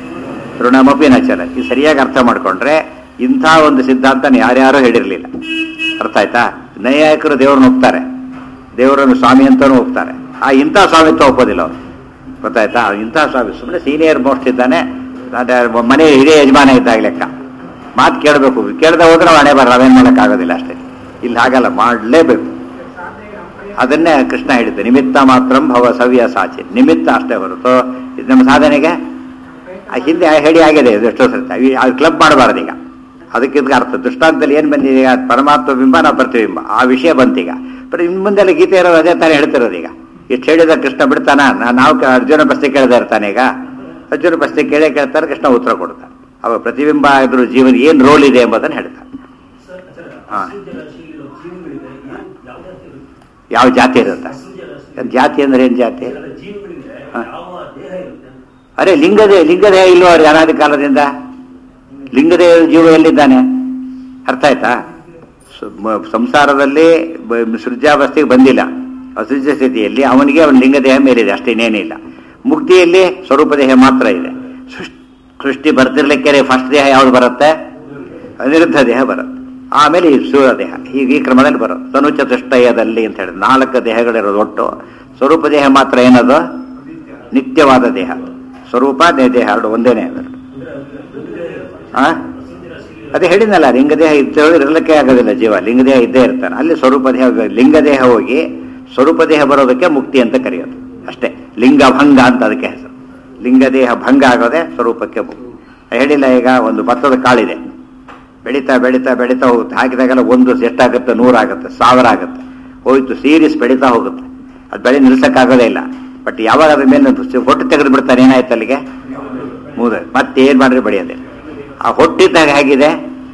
ತೃಣಮಪಿ ನಚಲ ಇದು ಸರಿಯಾಗಿ ಅರ್ಥ ಮಾಡ್ಕೊಂಡ್ರೆ ಇಂಥ ಒಂದು ಸಿದ್ಧಾಂತನ ಯಾರ್ಯಾರು ಹೇಳಿರ್ಲಿಲ್ಲ ಅರ್ಥ ಆಯ್ತಾ ನೈಯಾಯಿಕರು ದೇವ್ರನ್ನ ಒಪ್ತಾರೆ ದೇವರನ್ನು ಸ್ವಾಮಿ ಅಂತಾನು ಒಪ್ತಾರೆ ಆ ಇಂಥ ಸ್ವಾಮಿತ್ವ ಒಪ್ಪೋದಿಲ್ಲ ಅವರು ಗೊತ್ತಾಯ್ತಾ ಇಂಥ ಸ್ವಾಮಿ ಸುಮ್ಮನೆ ಸೀನಿಯರ್ ಮೋಸ್ಟ್ ಇದ್ದಾನೆ ಅದೇ ಮನೆ ಹಿರಿಯ ಯಜಮಾನ ಇದ್ದಾಗ ಲೆಕ್ಕ ಮಾತು ಕೇಳಬೇಕು ಕೇಳದೆ ಹೋದ್ರೆ ನಾವು ಹಣೆ ಬರ ಅವೇನು ಮಾಡೋಕ್ಕಾಗೋದಿಲ್ಲ ಅಷ್ಟೇ ಇಲ್ಲಿ ಹಾಗಲ್ಲ ಮಾಡಲೇಬೇಕು ಅದನ್ನೇ ಕೃಷ್ಣ ಹೇಳಿದ್ದು ನಿಮಿತ್ತ ಮಾತ್ರ ಭವ ಸವ್ಯ ಸಾಚಿ ನಿಮಿತ್ತ ಅಷ್ಟೇ ಹೊರತು ಇದು ನಮ್ಮ ಸಾಧನೆಗೆ ಆ ಹಿಂದೆ ಹೇಳಿ ಆಗಿದೆ ಇದು ಎಷ್ಟೋ ಸರ್ತಿ ಅದು ಕ್ಲಬ್ ಮಾಡಬಾರ್ದು ಈಗ ಅದಕ್ಕೆ ಇದಕ್ಕೆ ಅರ್ಥ ದೃಷ್ಟಾಂತದಲ್ಲಿ ಏನು ಬಂದಿದೆ ಈಗ ಪರಮಾತ್ಮ ಬಿಂಬ ನಾವು ಪ್ರತಿಬಿಂಬ ಆ ವಿಷಯ ಬಂತೀಗ ಬಟ್ ಇನ್ನು ಮುಂದೆಲ್ಲ ಗೀತೆ ಇರೋದು ಅದೇ ತಾನೇ ಹೇಳ್ತಿರೋದು ಈಗ ಇಷ್ಟು ಹೇಳಿದ ಕೃಷ್ಣ ಬಿಡ್ತಾನ ನಾ- ನಾವು ಕ- ಅರ್ಜುನ ಪ್ರಶ್ನೆ ಕೇಳ್ತಾ ಇರ್ತಾನೆ ಈಗ ಅರ್ಜುನ ಪ್ರಶ್ನೆ ಕೇಳೇ ಕೇಳ್ತಾರೆ ಕೃಷ್ಣ ಉತ್ತರ ಕೊಡ್ತಾನೆ ಅವ ಪ್ರತಿಬಿಂಬ ಇದ್ರ ಜೀವನ ಏನು ರೋಲ್ ಇದೆ ಎಂಬುದನ್ನು ಹೇಳ್ತಾನೆ ಹಾ. ಯಾವ ಜಾತಿ ಇರುತ್ತೆ ಜಾತಿ ಅಂದ್ರೆ ಏನು ಜಾತಿ ಹಾ. ಅರೆ ಲಿಂಗದೇ ಲಿಂಗದೇ ಇಲ್ವೋ ಅವ್ರಿಗೆ ಅನಾದಿ ಕಾಲದಿಂದ ಲಿಂಗದೇ ಜೀವ ಎಲ್ಲಿದ್ದಾನೆ ಅರ್ಥ ಆಯ್ತಾ ಸು- ಮ- ಸಂಸಾರದಲ್ಲಿ ಬ- ಸೃಜಾವಸ್ಥೆಗೆ ಬಂದಿಲ್ಲ ಅಸೃಜ ಸ್ಥಿತಿಯಲ್ಲಿ ಅವನಿಗೆ ಅವನ ಲಿಂಗದೇಹ ಮೇಲಿದೆ ಅಷ್ಟೇ ಇನ್ನೇನಿಲ್ಲ ಮುಕ್ತಿಯಲ್ಲಿ ಸ್ವರೂಪ ದೇಹ ಮಾತ್ರ ಇದೆ ಸೃಷ್ಟಿ ಸೃಷ್ಟಿ ಬರ್ತಿರ್ಲಿಕ್ಕೆ ಫಸ್ಟ್ ದೇಹ ಯಾವ್ದು ಬರುತ್ತೆ ಅನಿರುದ್ಧ ದೇಹ ಬರುತ್ತೆ ಆಮೇಲೆ ಈ ಸೂರ್ಯ ದೇಹ ಹೀಗೆ ಈ ಕ್ರಮದಲ್ಲಿ ಬರುತ್ತೆ ತನು ಚತುಷ್ಟಯದಲ್ಲಿ ಅಂತ ಹೇಳಿ ನಾಲ್ಕು ದೇಹಗಳಿರೋದು ಒಟ್ಟು ಸ್ವರೂಪ ದೇಹ ಮಾತ್ರ ಏನದು ನಿತ್ಯವಾದ ದೇಹ ಸ್ವರೂಪ ದೇ- ದೇಹ ಎರಡು ಒಂದೇನೆ ಅದು ಆ ಅದೇ ಹೇಳಿದ್ನಲ್ಲ ಲಿಂಗದೇಹ ಇದ್ದ ಇರಲಿಕ್ಕೆ ಆಗೋದಿಲ್ಲ ಜೀವ ಲಿಂಗದೇಹ ಇದ್ದೇ ಇರ್ತಾನೆ ಅಲ್ಲಿ ಸ್ವರೂಪ ದೇಹ ಲಿಂಗದೇಹ ಹೋಗಿ ಸ್ವರೂಪ ದೇಹ ಬರೋದಕ್ಕೆ ಮುಕ್ತಿ ಅಂತ ಕರೆಯೋದು ಅಷ್ಟೇ ಲಿಂಗ ಭಂಗ ಅಂತ ಅದಕ್ಕೆ ಹೆಸರು ಲಿಂಗದೇಹ ಭಂಗ ಆಗೋದೇ ಸ್ವರೂಪಕ್ಕೆ ಮುಕ್ತಿ ಹೇಳಿಲ್ಲ ಈಗ ಒಂದು ಭತ್ತದ ಕಾಳಿದೆ ಬೆಳೀತಾ ಬೆಳೀತಾ ಬೆಳೀತಾ ಹೋಗುತ್ತೆ ಹಾಕಿದಾಗೆಲ್ಲ ಒಂದು ಎಷ್ಟಾಗುತ್ತೆ ನೂರಾಗುತ್ತೆ ಸಾವಿರ ಆಗುತ್ತೆ ಹೋಯ್ತು ಸೀರೀಸ್ ಬೆಳೀತಾ ಹೋಗುತ್ತೆ ಅದು ಬೆಳೆ ನಿಲ್ಸಕ್ಕಾಗೋದೇ ಇಲ್ಲ ಬಟ್ ಯಾವಾಗ ಅದ್ರ ಮೇಲೆ ಹೊಟ್ಟು ತೆಗೆದು ಬಿಡ್ತಾನೆ ಏನಾಯ್ತು ಅಲ್ಲಿಗೆ ಮೂದ ಮತ್ತೆ ಏನ್ ಮಾಡ್ರಿ ಬೆಳೆಯೋದಿಲ್ಲ ಆ ಹೊಟ್ಟಿದ್ದಾಗ ಹೇಗಿದೆ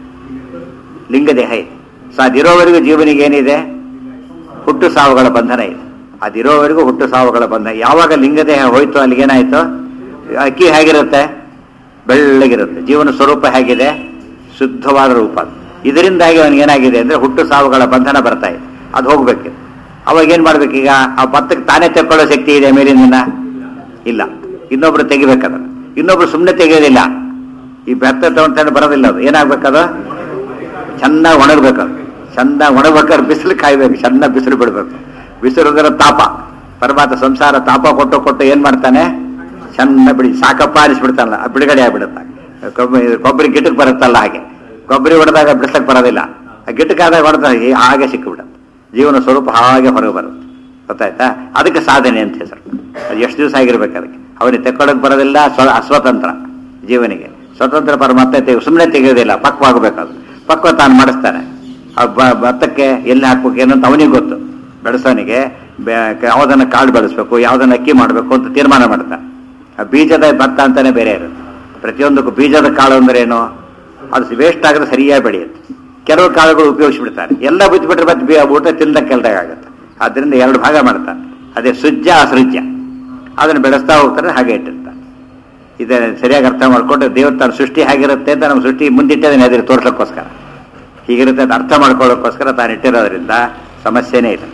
ಲಿಂಗದೇಹ ಇದೆ ಸೊ ಅದಿರೋವರೆಗೂ ಜೀವನಿಗೆ ಏನಿದೆ ಹುಟ್ಟು ಸಾವುಗಳ ಬಂಧನ ಇದೆ ಅದಿರೋವರೆಗೂ ಹುಟ್ಟು ಸಾವುಗಳ ಬಂಧನ ಯಾವಾಗ ಲಿಂಗದೇಹ ಹೋಯ್ತು ಅಲ್ಲಿಗೆ ಏನಾಯ್ತು ಅಕ್ಕಿ ಹೇಗಿರುತ್ತೆ ಬೆಳ್ಳಗಿರುತ್ತೆ ಜೀವನ ಸ್ವರೂಪ ಹೇಗಿದೆ ಶುದ್ಧವಾದ ರೂಪ ಅದು. ಇದರಿಂದಾಗಿ ಅವನಿಗೆ ಏನಾಗಿದೆ ಅಂದ್ರೆ ಹುಟ್ಟು ಸಾವುಗಳ ಬಂಧನ ಬರ್ತಾ ಇದೆ ಅದು ಹೋಗ್ಬೇಕು ಅವಾಗ ಏನ್ ಮಾಡ್ಬೇಕೀಗ ಆ ಭತ್ತಕ್ಕೆ ತಾನೇ ತೆಕ್ಕೊಳ್ಳೋ ಶಕ್ತಿ ಇದೆ ಮೇಲಿಂದ ಇಲ್ಲ ಇನ್ನೊಬ್ರು ತೆಗಿಬೇಕದ ಇನ್ನೊಬ್ರು ಸುಮ್ಮನೆ ತೆಗೆಯೋದಿಲ್ಲ ಈ ಭತ್ತ ತಗೊಂಡು ಬರೋದಿಲ್ಲ ಅದು ಏನಾಗ್ಬೇಕದು ಚೆನ್ನಾಗಿ ಒಣಗಬೇಕು ಅದು ಚೆನ್ನಾಗಿ ಒಣಗ್ಬೇಕಾದ್ರೆ ಬಿಸಿಲು ಕಾಯ್ಬೇಕು ಚೆನ್ನಾಗಿ ಬಿಸಿಲು ಬಿಡ್ಬೇಕು ಬಿಸಿಲು ಅಂದ್ರೆ ತಾಪ ಪರಮಾತ್ಮ ಸಂಸಾರ ತಾಪ ಕೊಟ್ಟು ಕೊಟ್ಟು ಏನ್ ಮಾಡ್ತಾನೆ ಚೆನ್ನ ಬಿಡಿ ಸಾಕಪ್ಪ ಅನಿಸ್ಬಿಡ್ತಾನಲ್ಲ ಅದು ಬಿಡುಗಡೆ ಆಗ್ಬಿಡುತ್ತೆ ಕೊಬ್ಬರಿ ಕೊಬ್ಬರಿ ಗಿಟ್ಟಕ್ಕೆ ಬರುತ್ತಲ್ಲ ಹಾಗೆ ಕೊಬ್ಬರಿ ಹೊಡೆದಾಗ ಬಿಡಿಸಕ್ ಬರೋದಿಲ್ಲ ಆ ಗಿಟ್ಟಕ್ಕಾದಾಗ ಹೊಡೆದಾಗ ಹಾಗೆ ಸಿಕ್ಕಿಬಿಡುತ್ತೆ ಜೀವನ ಸ್ವರೂಪ ಹಾಗೆ ಹೊರಗೆ ಬರುತ್ತೆ ಗೊತ್ತಾಯ್ತಾ ಅದಕ್ಕೆ ಸಾಧನೆ ಅಂತ ಹೆಸರು ಅದು ಎಷ್ಟು ದಿವಸ ಆಗಿರ್ಬೇಕು ಅದಕ್ಕೆ ಅವನಿಗೆ ತೆಕ್ಕೊಳ್ಳೋಕೆ ಬರೋದಿಲ್ಲ ಸ್ವ ಅಸ್ವತಂತ್ರ ಜೀವನಿಗೆ ಸ್ವತಂತ್ರ ಪರಮಾತ್ಮ ತೆಗೆ ಸುಮ್ಮನೆ ತೆಗೆಯೋದಿಲ್ಲ ಪಕ್ವಾಗಬೇಕು ಅದು ಪಕ್ವ ತಾನು ಮಾಡಿಸ್ತಾನೆ ಆ ಬ- ಭತ್ತಕ್ಕೆ ಎಲ್ಲಿ ಹಾಕ್ಬೇಕು ಏನಂತ ಅವನಿಗೆ ಗೊತ್ತು ಬೆಳೆಸೋನಿಗೆ ಯಾವುದನ್ನ ಕಾಳು ಬೆಳೆಸ್ಬೇಕು ಯಾವುದನ್ನ ಅಕ್ಕಿ ಮಾಡಬೇಕು ಅಂತ ತೀರ್ಮಾನ ಮಾಡ್ತಾನೆ ಆ ಬೀಜದ ಭತ್ತ ಅಂತಾನೆ ಬೇರೆ ಇರುತ್ತೆ ಪ್ರತಿಯೊಂದಕ್ಕೂ ಬೀಜದ ಕಾಳು ಅಂದ್ರೆ ಏನು ಅದು ವೇಸ್ಟ್ ಆಗದೆ ಸರಿಯಾಗಿ ಬೆಳೆಯುತ್ತೆ ಕೆಲವು ಕಾಳುಗಳು ಉಪಯೋಗಿಸ್ಬಿಡ್ತಾರೆ ಎಲ್ಲ ಬಿಟ್ಬಿಟ್ರೆ ಮತ್ತೆ ಬಿ- ಊಟ ತಿಂದ ಕೆಲ್ದಾಗ ಆಗುತ್ತೆ ಅದರಿಂದ ಎರಡು ಭಾಗ ಮಾಡ್ತಾನೆ ಅದೇ ಸುಜ್ಜ ಅಸೃಜ್ಯ ಅದನ್ನು ಬೆಳೆಸ್ತಾ ಹೋಗ್ತಾರೆ ಹಾಗೆ ಇಟ್ಟಿರ್ತಾನೆ ಇದನ್ನ ಸರಿಯಾಗಿ ಅರ್ಥ ಮಾಡ್ಕೊಂಡು ದೇವ್ರ ತನ್ನ ಸೃಷ್ಟಿ ಹೇಗಿರುತ್ತೆ ಅಂತ ನಮ್ಮ ಸೃಷ್ಟಿ ಮುಂದಿಟ್ಟಿದ್ದೇನೆ ಅದ್ರ ತೋರ್ಸೋಕ್ಕೋಸ್ಕರ ಹೀಗಿರುತ್ತೆ ಅಂತ ಅರ್ಥ ಮಾಡ್ಕೊಳ್ಳೋಕ್ಕೋಸ್ಕರ ತಾನು ಇಟ್ಟಿರೋದ್ರಿಂದ ಸಮಸ್ಯೆನೇ ಇಲ್ಲ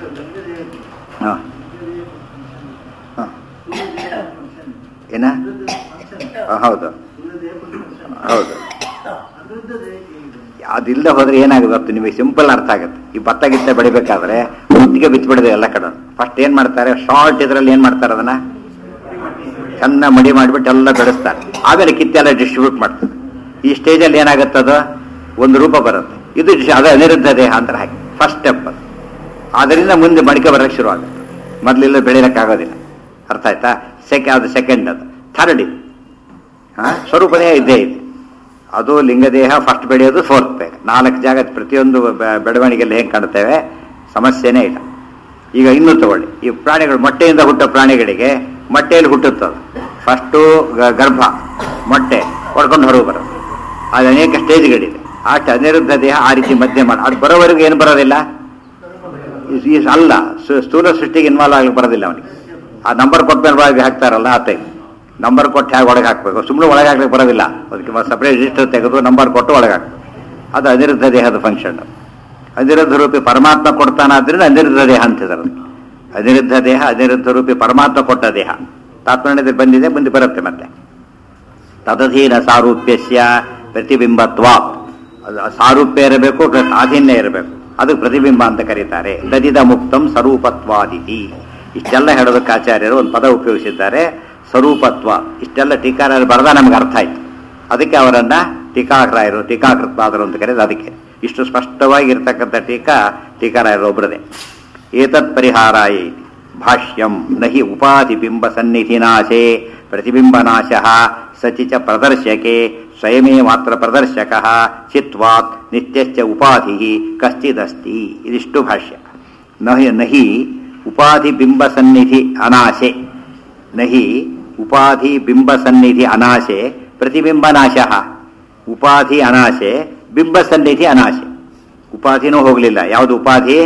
ಹಾಂ ಹಾಂ ಏನ ಆ, ಹೌದು ಹೌದು ಅದಿಲ್ಲ ಹೋದ್ರೆ ಏನಾಗುತ್ತೆ ಗೊತ್ತು ನಿಮಗೆ ಸಿಂಪಲ್ ಅರ್ಥ ಆಗುತ್ತೆ ಈ ಭತ್ತ ಗಿತ್ತ ಬೆಳಿಬೇಕಾದ್ರೆ ಒಟ್ಟಿಗೆ ಬಿತ್ಬಿಡದೆ ಎಲ್ಲ ಕಡೆ ಫಸ್ಟ್ ಏನ್ ಮಾಡ್ತಾರೆ ಶಾರ್ಟ್ ಇದ್ರಲ್ಲಿ ಏನ್ ಮಾಡ್ತಾರೆ ಅದನ್ನ ಚೆನ್ನಾಗಿ ಮಡಿ ಮಾಡಿಬಿಟ್ಟು ಎಲ್ಲ ಬೆಳೆಸ್ತಾರೆ ಆಮೇಲೆ ಕಿತ್ತೆಲ್ಲ ಡಿಸ್ಟ್ರಿಬ್ಯೂಟ್ ಮಾಡ್ತಾರೆ ಈ ಸ್ಟೇಜಲ್ಲಿ ಏನಾಗುತ್ತದ ಒಂದು ರೂಪ ಬರುತ್ತೆ ಇದು ಜ- ಅದು ಅನಿರುದ್ಧ ದೇಹ ಅಂತ ಹಾಗೆ ಫಸ್ಟ್ ಸ್ಟೆಪ್ ಅದು ಅದರಿಂದ ಮುಂದೆ ಮಡಿಕೆ ಬರಕ್ಕೆ ಶುರು ಆಗುತ್ತೆ ಮೊದಲಿಲ್ಲ ಬೆಳಿಲಿಕ್ಕಾಗೋದಿಲ್ಲ ಅರ್ಥ ಆಯ್ತಾ ಸೆಕೆ ಅದು ಸೆಕೆಂಡ್ ಅದು ಥರ್ಡ್ ಇದು ಹಾ ಸ್ವರೂಪದೇ ಇದ್ದೇ ಇದೆ ಅದು ಲಿಂಗದೇಹ ಫಸ್ಟ್ ಬೆಳೆಯೋದು ಫೋರ್ತ್ ಬೇಗ ನಾಲ್ಕು ಜಾಗ ಪ್ರತಿಯೊಂದು ಬೆ- ಬೆಳವಣಿಗೆಯಲ್ಲಿ ಹೇಗೆ ಕಾಣ್ತೇವೆ ಸಮಸ್ಯೆನೇ ಇಲ್ಲ ಈಗ ಇನ್ನೂ ತಗೊಳ್ಳಿ ಈ ಪ್ರಾಣಿಗಳು ಮೊಟ್ಟೆಯಿಂದ ಹುಟ್ಟೋ ಪ್ರಾಣಿಗಳಿಗೆ ಮೊಟ್ಟೆಯಲ್ಲಿ ಹುಟ್ಟುತ್ತದು ಫಸ್ಟು ಗರ್ಭ ಮೊಟ್ಟೆ ಹೊಡ್ಕೊಂಡು ಹೊರಗೆ ಬರೋದು ಅದು ಅನೇಕ ಸ್ಟೇಜ್ಗಳಿದೆ ಅಷ್ಟು ಅನಿರುದ್ಧ ದೇಹ ಆ ರೀತಿ ಮಧ್ಯೆ ಮಾಡಿ ಅದು ಬರೋವರೆಗೂ ಏನು ಬರೋದಿಲ್ಲ ಈ- ಈ ಅಲ್ಲ ಸು- ಸ್ಥೂಲ ಸೃಷ್ಟಿಗೆ ಇನ್ವಾಲ್ವ್ ಆಗಲಿಕ್ಕೆ ಬರೋದಿಲ್ಲ ಅವನಿಗೆ ಆ ನಂಬರ್ ಕೊಟ್ಟ ಮೇಲೆ ಒಳಗೆ ಹಾಕ್ತಾರಲ್ಲ ಆ ಟೈಪ್ ನಂಬರ್ ಕೊಟ್ಟು ಹೇಗೆ ಒಳಗೆ ಹಾಕಬೇಕು ಸುಮ್ಮನೆ ಒಳಗೆ ಹಾಕ್ಲಿಕ್ಕೆ ಬರೋದಿಲ್ಲ ಅದಕ್ಕೆ ಸಪ್ರೇಟ್ ರಿಜಿಸ್ಟರ್ ತೆಗೆದು ನಂಬರ್ ಕೊಟ್ಟು ಒಳಗೆ ಹಾಕಬೇಕು ಅದು ಅನಿರುದ್ಧ ದೇಹದ ಫಂಕ್ಷನ್ ಅನಿರುದ್ಧ ರೂಪಿ ಪರಮಾತ್ಮ ಕೊಡ್ತಾನಾದ್ರಿಂದ ಅನಿರುದ್ಧ ದೇಹ ಅಂತಿದ್ದಾರೆ ಅದಕ್ಕೆ. ಅನಿರುದ್ಧ ದೇಹ ಅನಿರುದ್ಧ ರೂಪಿ ಪರಮಾತ್ಮ ಕೊಟ್ಟ ದೇಹ ತಾತ್ಪರ್ಯದಲ್ಲಿ ಬಂದಿದೆ ಮುಂದೆ ಬರುತ್ತೆ ಮತ್ತೆ ತದಧೀನ ಸಾರೂಪ್ಯಸ್ಯ ಪ್ರತಿಬಿಂಬತ್ವ ಅದು ಸಾರೂಪ್ಯ ಇರಬೇಕು ಪ್ಲಸ್ ಆಧೀನ್ಯ ಇರಬೇಕು ಅದು ಪ್ರತಿಬಿಂಬ ಅಂತ ಕರೀತಾರೆ ತದಿದ ಮುಕ್ತಂ ಸ್ವರೂಪತ್ವಾದಿತಿ ಇಷ್ಟೆಲ್ಲ ಹೇಳೋದಕ್ಕೆ ಆಚಾರ್ಯರು ಒಂದು ಪದ ಉಪಯೋಗಿಸಿದ್ದಾರೆ ಸ್ವರೂಪತ್ವ ಇಷ್ಟೆಲ್ಲ ಟೀಕಾರ ಬರೆದ ನಮ್ಗೆ ಅರ್ಥ ಆಯ್ತು ಅದಕ್ಕೆ ಅವರನ್ನ ಟೀಕಾಕರಾಯರು ಟೀಕಾಕೃತ್ಪಾದರು ಅಂತ ಕರೆಯೋದು ಅದಕ್ಕೆ ಇಷ್ಟು ಸ್ಪಷ್ಟವಾಗಿ ಇರ್ತಕ್ಕಂಥ ಟೀಕಾ ಟೀಕಾರಾಯರು ಒಬ್ಬರದೇ ಏತತ್ ಪರಿಹಾರಾಯ ಇತಿ. ಭಾಷ್ಯಂ ನಹಿ ಉಪಾಧಿಬಿಂಬ ಸನ್ನಿಧಿನಾಶೆ ಪ್ರತಿಬಿಂಬನಾಶ ಸಚಿ ಚ ಪ್ರದರ್ಶಕೆ ಸ್ವಯಮೇ ಮಾತ್ರ ಪ್ರದರ್ಶಕ ಚಿತ್ವಾತ್ ನಿತ್ಯಶ್ಚ ಉಪಾಧಿ ಕಶ್ಚಿದಸ್ತಿ ಇದಿಷ್ಟು ಭಾಷ್ಯ ನಹಿ ನಹಿ ಉಪಾಧಿ ಬಿಂಬ ಸನ್ನಿಧಿ ಅನಾಶೆ ನಹಿ ಉಪಾಧಿ ಬಿಂಬ ಸನ್ನಿಧಿ ಅನಾಶೆ ಪ್ರತಿಬಿಂಬನಾಶ ಉಪಾಧಿ ಅನಾಶೆ ಬಿಂಬ ಸನ್ನಿಧಿ ಅನಾಶೆ ಉಪಾಧಿನೂ ಹೋಗಲಿಲ್ಲ ಯಾವುದು ಉಪಾಧಿ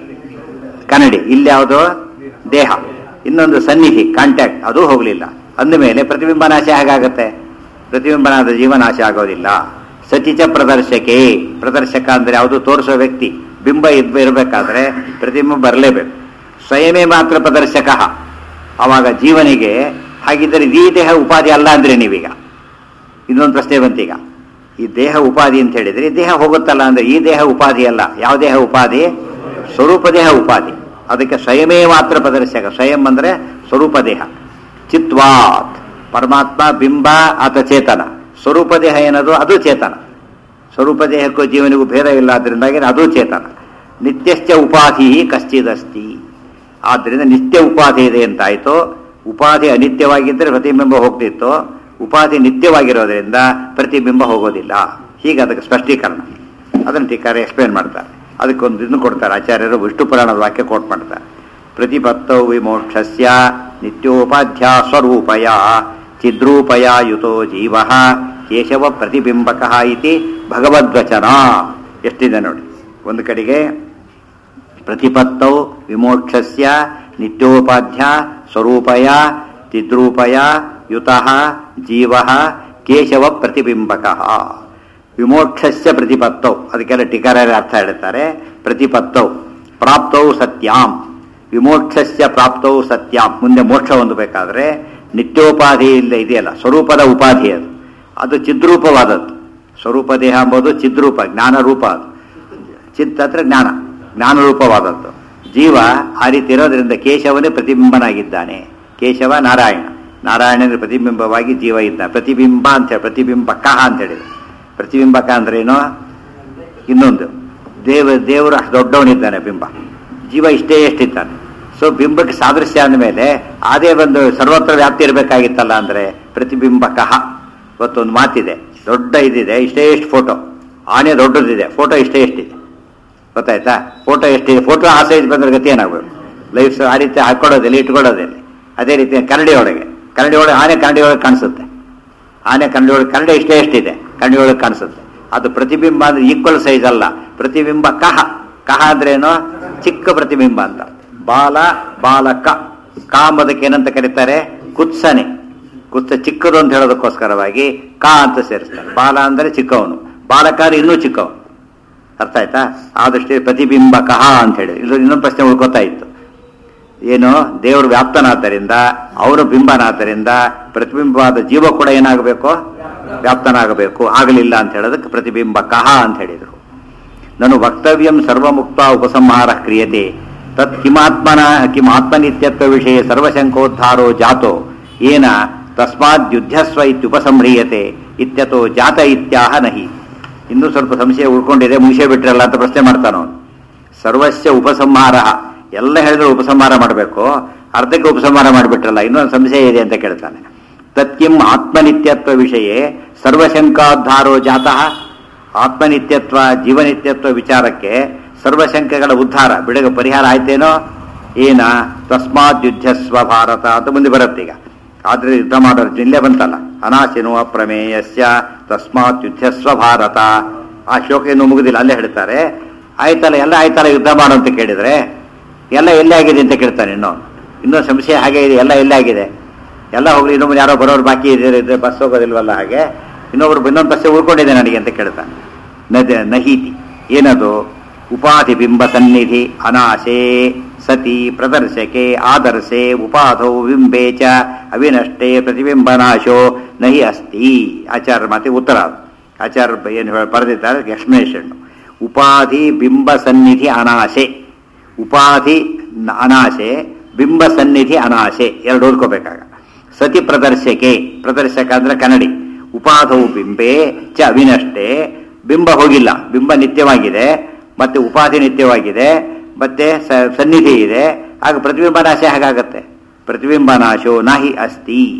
ಕನ್ನಡಿ ಇಲ್ಲಿ ಯಾವುದು ದೇಹ ಇನ್ನೊಂದು ಸನ್ನಿಧಿ ಕಾಂಟ್ಯಾಕ್ಟ್ ಅದು ಹೋಗಲಿಲ್ಲ ಅಂದಮೇಲೆ ಪ್ರತಿಬಿಂಬ ನಾಶ ಹೇಗಾಗತ್ತೆ ಪ್ರತಿಬಿಂಬನಾದ ಜೀವ ನಾಶ ಆಗೋದಿಲ್ಲ ಸತಿಚ ಪ್ರದರ್ಶಕೆ ಪ್ರದರ್ಶಕ ಅಂದ್ರೆ ಯಾವುದು ತೋರಿಸೋ ವ್ಯಕ್ತಿ ಬಿಂಬ ಇದ್ ಇರಬೇಕಾದ್ರೆ ಪ್ರತಿಬಿಂಬ ಬರಲೇಬೇಕು ಸ್ವಯಮೇ ಮಾತ್ರ ಪ್ರದರ್ಶಕ ಅವಾಗ ಜೀವನಿಗೆ ಹಾಗಿದ್ದರೆ ಈ ದೇಹ ಉಪಾಧಿ ಅಲ್ಲ ಅಂದ್ರೆ ನೀವೀಗ ಇನ್ನೊಂದು ಪ್ರಶ್ನೆ ಬಂತೀಗ ಈ ದೇಹ ಉಪಾಧಿ ಅಂತ ಹೇಳಿದ್ರೆ ಈ ದೇಹ ಹೋಗುತ್ತಲ್ಲ ಅಂದ್ರೆ ಈ ದೇಹ ಉಪಾಧಿ ಅಲ್ಲ ಯಾವ ದೇಹ ಉಪಾಧಿ ಸ್ವರೂಪ ದೇಹ ಉಪಾಧಿ ಅದಕ್ಕೆ ಸ್ವಯಮೇ ಮಾತ್ರ ಪ್ರದರ್ಶಕ ಸ್ವಯಂ ಅಂದ್ರೆ ಸ್ವರೂಪ ದೇಹ ಚಿತ್ವಾತ್ ಪರಮಾತ್ಮ ಬಿಂಬ ಆತ ಚೇತನ ಸ್ವರೂಪ ದೇಹ ಏನದು ಅದು ಚೇತನ ಸ್ವರೂಪ ದೇಹಕ್ಕೂ ಜೀವನಿಗೂ ಭೇದ ಇಲ್ಲ ಆದ್ರಿಂದಾಗಿ ಅದು ಚೇತನ ನಿತ್ಯಶ್ಚ ಉಪಾಧಿ ಕಶ್ಚಿದಸ್ತಿ ಆದ್ದರಿಂದ ನಿತ್ಯ ಉಪಾಧಿ ಇದೆ ಅಂತಾಯ್ತು ಉಪಾಧಿ ಅನಿತ್ಯವಾಗಿದ್ದರೆ ಪ್ರತಿಬಿಂಬ ಹೋಗ್ತಿತ್ತು ಉಪಾಧಿ ನಿತ್ಯವಾಗಿರೋದ್ರಿಂದ ಪ್ರತಿಬಿಂಬ ಹೋಗೋದಿಲ್ಲ ಹೀಗೆ ಅದಕ್ಕೆ ಸ್ಪಷ್ಟೀಕರಣ ಅದನ್ನು ಟೀಕಾರೆ ಎಕ್ಸ್ಪ್ಲೇನ್ ಮಾಡ್ತಾರೆ ಅದಕ್ಕೊಂದು ಇದನ್ನು ಕೊಡ್ತಾರೆ ಆಚಾರ್ಯರು ವಿಷ್ಣು ಪುರಾಣದ ವಾಕ್ಯ ಕೋಟ್ ಮಾಡ್ತಾರೆ ಪ್ರತಿಪತ್ತೌ ವಿಮೋಕ್ಷಸ್ಯ ನಿತ್ಯೋಪಾಧ್ಯ ಸ್ವರೂಪಯ ಚಿದ್ರೂಪಯ ಯುತೋ ಜೀವ ಕೇಶವ ಪ್ರತಿಬಿಂಬಕ ಇತಿ ಭಗವದ್ವಚನ ಎಷ್ಟಿದೆ ನೋಡಿ ಒಂದು ಕಡೆಗೆ ಪ್ರತಿಪತ್ತೌ ವಿಮೋಕ್ಷಸ್ಯ ನಿತ್ಯೋಪಾಧ್ಯ ಸ್ವರೂಪಯ ಚಿದ್ರೂಪಯ ಯುತಃ ಜೀವ ಕೇಶವ ಪ್ರತಿಬಿಂಬಕ ವಿಮೋಕ್ಷಸ್ಯ ಪ್ರತಿಪತ್ತೌ ಅದಕ್ಕೆಲ್ಲ ಟಿಕಾರರ ಅರ್ಥ ಹೇಳ್ತಾರೆ ಪ್ರತಿಪತ್ತೌ ಪ್ರಾಪ್ತೌ ಸತ್ಯಾಂ ವಿಮೋಕ್ಷಸ್ಯ ಪ್ರಾಪ್ತೌ ಸತ್ಯಾಂ ಮುಂದೆ ಮೋಕ್ಷ ಹೊಂದಬೇಕಾದ್ರೆ ನಿತ್ಯೋಪಾಧಿ ಇಲ್ಲ ಇದೆಯಲ್ಲ ಸ್ವರೂಪದ ಉಪಾಧಿ ಅದು ಅದು ಚಿದ್ರೂಪವಾದದ್ದು ಸ್ವರೂಪ ದೇಹ ಎಂಬುದು ಚಿದ್ರೂಪ ಜ್ಞಾನರೂಪ ಅದು ಚಿತ್ ಅಂದ್ರೆ ಜ್ಞಾನ ಜ್ಞಾನರೂಪವಾದದ್ದು ಜೀವ ಆ ರೀತಿ ಇರೋದ್ರಿಂದ ಕೇಶವನೇ ಪ್ರತಿಬಿಂಬನಾಗಿದ್ದಾನೆ ಕೇಶವ ನಾರಾಯಣ ನಾರಾಯಣನ ಪ್ರತಿಬಿಂಬವಾಗಿ ಜೀವ ಇದ್ದ ಪ್ರತಿಬಿಂಬ ಅಂತ ಹೇಳಿ ಪ್ರತಿಬಿಂಬಕ ಅಂತ ಹೇಳಿದ್ರು ಪ್ರತಿಬಿಂಬಕ ಅಂದ್ರೇನು ಇನ್ನೊಂದು ದೇವ ದೇವರು ಅಷ್ಟು ದೊಡ್ಡವನಿದ್ದಾನೆ ಬಿಂಬ ಜೀವ ಇಷ್ಟೇ ಎಷ್ಟಿದ್ದಾನೆ ಸೊ ಬಿಂಬಕ್ಕೆ ಸಾದೃಶ್ಯ ಅಂದಮೇಲೆ ಅದೇ ಒಂದು ಸರ್ವತ್ರ ವ್ಯಾಪ್ತಿ ಇರಬೇಕಾಗಿತ್ತಲ್ಲ ಅಂದ್ರೆ ಪ್ರತಿಬಿಂಬಕ ಇವತ್ತೊಂದು ಮಾತಿದೆ ದೊಡ್ಡ ಇದಿದೆ ಇಷ್ಟೇ ಎಷ್ಟು ಫೋಟೋ ಆನೆ ದೊಡ್ಡದಿದೆ ಫೋಟೋ ಇಷ್ಟೇ ಎಷ್ಟಿದೆ ಗೊತ್ತಾಯ್ತಾ ಫೋಟೋ ಎಷ್ಟಿದೆ ಫೋಟೋ ಆ ಸೈಜ್ ಬಂದ್ರೆ ಗತಿ ಏನಾಗಬೇಕು ಲೈಫ್ ಆ ರೀತಿ ಹಾಕೊಳ್ಳೋದಿಲ್ಲ ಇಟ್ಕೊಳ್ಳೋದಿಲ್ಲ ಅದೇ ರೀತಿ ಕನ್ನಡಿ ಒಳಗೆ ಕನ್ನಡಿ ಒಳಗೆ ಆನೆ ಕನ್ನಡಿ ಒಳಗೆ ಕಾಣಿಸುತ್ತೆ ಆನೆ ಕನ್ನಡಿ ಒಳಗೆ ಕನ್ನಡಿ ಇಷ್ಟೇ ಎಷ್ಟಿದೆ ಕನ್ನಡಿ ಒಳಗೆ ಕಾಣಿಸುತ್ತೆ ಅದು ಪ್ರತಿಬಿಂಬ ಅಂದ್ರೆ ಈಕ್ವಲ್ ಸೈಜ್ ಅಲ್ಲ ಪ್ರತಿಬಿಂಬ ಕಹ ಕಹ ಅಂದ್ರೇನು ಚಿಕ್ಕ ಪ್ರತಿಬಿಂಬ ಅಂತ ಬಾಲ ಬಾಲಕ ಕ ಎಂಬುದಕ್ಕೆ ಏನಂತ ಕರೀತಾರೆ ಕುತ್ಸನೆ ಕುತ್ಸ ಚಿಕ್ಕದು ಅಂತ ಹೇಳೋದಕ್ಕೋಸ್ಕರವಾಗಿ ಕ ಅಂತ ಸೇರಿಸ್ತಾರೆ ಬಾಲ ಅಂದ್ರೆ ಚಿಕ್ಕವನು ಬಾಲಕ ಅಂದ್ರೆ ಇನ್ನೂ ಚಿಕ್ಕವನು ಅರ್ಥ ಆಯ್ತಾ ಆ ದೃಷ್ಟಿ ಪ್ರತಿಬಿಂಬ ಕಹ ಅಂತ ಹೇಳಿ ಇದು ಇನ್ನೊಂದು ಪ್ರಶ್ನೆ ಉಳ್ಕೋತಾ ಇತ್ತು ಏನು ದೇವರು ವ್ಯಾಪ್ತನಾದ್ದರಿಂದ ಅವನು ಬಿಂಬನಾದ್ದರಿಂದ ಪ್ರತಿಬಿಂಬವಾದ ಜೀವ ಕೂಡ ಏನಾಗಬೇಕು ವ್ಯಾಪ್ತನಾಗಬೇಕು ಆಗಲಿಲ್ಲ ಅಂತ ಹೇಳೋದಕ್ಕೆ ಪ್ರತಿಬಿಂಬ ಕಹ ಅಂತ ಹೇಳಿದರು ನಾನು ವಕ್ತವ್ಯಂ ಸರ್ವಮುಕ್ತ ಉಪಸಂಹಾರ ಕ್ರಿಯತೆ ತತ್ ಕಿಮಾತ್ಮನ ಕಿಮಾತ್ಮನಿತ್ಯತ್ವ ವಿಷಯ ಸರ್ವಶಂಕೋದ್ಧಾರೋ ಜಾತೋ ಏನ ತಸ್ಮಾತ್ ಯುದ್ಧಸ್ವ ಇತ್ಯುಪಸಂಹ್ರಿಯತೆ ಇತ್ಯತೋ ಜಾತ ಇತ್ಯಾಹ ನಹಿ ಇನ್ನೂ ಸ್ವಲ್ಪ ಸಂಶಯ ಉಳ್ಕೊಂಡಿದೆ ಮುಗಿಸೇ ಬಿಟ್ರಲ್ಲ ಅಂತ ಪ್ರಶ್ನೆ ಮಾಡ್ತಾನವನು ಸರ್ವಸ್ಯ ಉಪಸಂಹಾರ ಎಲ್ಲ ಹೇಳಿದ್ರೆ ಉಪಸಂಹಾರ ಮಾಡಬೇಕು ಅರ್ಧಕ್ಕೆ ಉಪಸಂಹಾರ ಮಾಡಿಬಿಟ್ರಲ್ಲ ಇನ್ನೊಂದು ಸಂಶಯ ಇದೆ ಅಂತ ಕೇಳ್ತಾನೆ ತತ್ಕಿಂ ಆತ್ಮನಿತ್ಯತ್ವ ವಿಷಯ ಸರ್ವಶಂಕಾದ್ಧಾರೋ ಜಾತಃ ಆತ್ಮನಿತ್ಯತ್ವ ಜೀವನಿತ್ಯತ್ವ ವಿಚಾರಕ್ಕೆ ಸರ್ವಶಂಕಗಳ ಉದ್ಧಾರ ಬಿಡಗ ಪರಿಹಾರ ಆಯ್ತೇನೋ ಏನ ತಸ್ಮಾತ್ ಯುದ್ಧಸ್ವ ಭಾರತ ಅಂತ ಮುಂದೆ ಬರುತ್ತೆ ಈಗ ಆದ್ರೆ ಯುದ್ಧ ಮಾಡೋರು ಇಲ್ಲೇ ಬಂತಲ್ಲ ಅನಾಶಿನೋ ಅಪ್ರಮೇಯಸ್ಯ ತಸ್ಮಾತ್ ಯುದ್ಧಸ್ವ ಭಾರತ ಆ ಶ್ಲೋಕ ಇನ್ನೂ ಮುಗುದಿಲ್ಲ ಅಲ್ಲೇ ಹೇಳ್ತಾರೆ ಆಯ್ತಲ್ಲ ಎಲ್ಲ ಆಯ್ತಲ್ಲ ಯುದ್ಧ ಮಾಡು ಅಂತ ಕೇಳಿದ್ರೆ ಎಲ್ಲ ಎಲ್ಲೇ ಆಗಿದೆ ಅಂತ ಕೇಳ್ತಾನೆ ಇನ್ನೂ ಇನ್ನೂ ಸಂಶಯ ಹಾಗೆ ಇದೆ ಎಲ್ಲ ಎಲ್ಲೇ ಆಗಿದೆ ಎಲ್ಲ ಹೋಗ್ಲಿ ಇನ್ನೊಬ್ರು ಯಾರೋ ಬರೋರು ಬಾಕಿ ಇದೆ ಬಸ್ ಹೋಗೋದಿಲ್ವಲ್ಲ ಹಾಗೆ ಇನ್ನೊಬ್ರು ಇನ್ನೊಂದು ಬಸ್ಸೇ ಉಳ್ಕೊಂಡಿದೆ ನನಗೆ ಅಂತ ಕೇಳ್ತಾನೆ ನದ ನಹೀತಿ ಏನದು ಉಪಾಧಿ ಬಿಂಬ ಸನ್ನಿಧಿ ಅನಾಶೆ ಸತಿ ಪ್ರದರ್ಶಕೆ ಆದರ್ಶೆ ಉಪಾಧೌ ಬಿಂಬೆ ಚ ಅವಿನಷ್ಟೇ ಪ್ರತಿಬಿಂಬನಾಶೋ ನಹಿ ಅಸ್ತಿ ಆಚಾರ್ಯ ಮಾತಿ ಉತ್ತರ ಅದು. ಆಚಾರ್ಯ ಏನು ಹೇಳಿ ಬರೆದಿದ್ದಾರೆ ಎಕ್ಸ್ಪ್ಲನೇಷನ್ ಉಪಾಧಿ ಬಿಂಬ ಸನ್ನಿಧಿ ಅನಾಶೆ ಉಪಾಧಿ ನ- ಅನಾಶೆ ಬಿಂಬ ಸನ್ನಿಧಿ ಅನಾಶೆ ಎರಡು ಓದ್ಕೋಬೇಕಾಗ ಸತಿ ಪ್ರದರ್ಶಕೆ ಪ್ರದರ್ಶಕ ಅಂದ್ರೆ ಕನ್ನಡಿ ಉಪಾಧವು ಬಿಂಬೆ ಚ ಅವಿನಷ್ಟೇ ಬಿಂಬ ಹೋಗಿಲ್ಲ ಬಿಂಬ ನಿತ್ಯವಾಗಿದೆ ಮತ್ತೆ ಉಪಾಧಿ ನಿತ್ಯವಾಗಿದೆ ಮತ್ತೆ ಸ- ಸನ್ನಿಧಿ ಇದೆ ಆಗ ಪ್ರತಿಬಿಂಬ ನಾಶ ಹೇಗಾಗತ್ತೆ ಪ್ರತಿಬಿಂಬ ನಾಶೋ ನಾಹಿ ಅಸ್ತಿ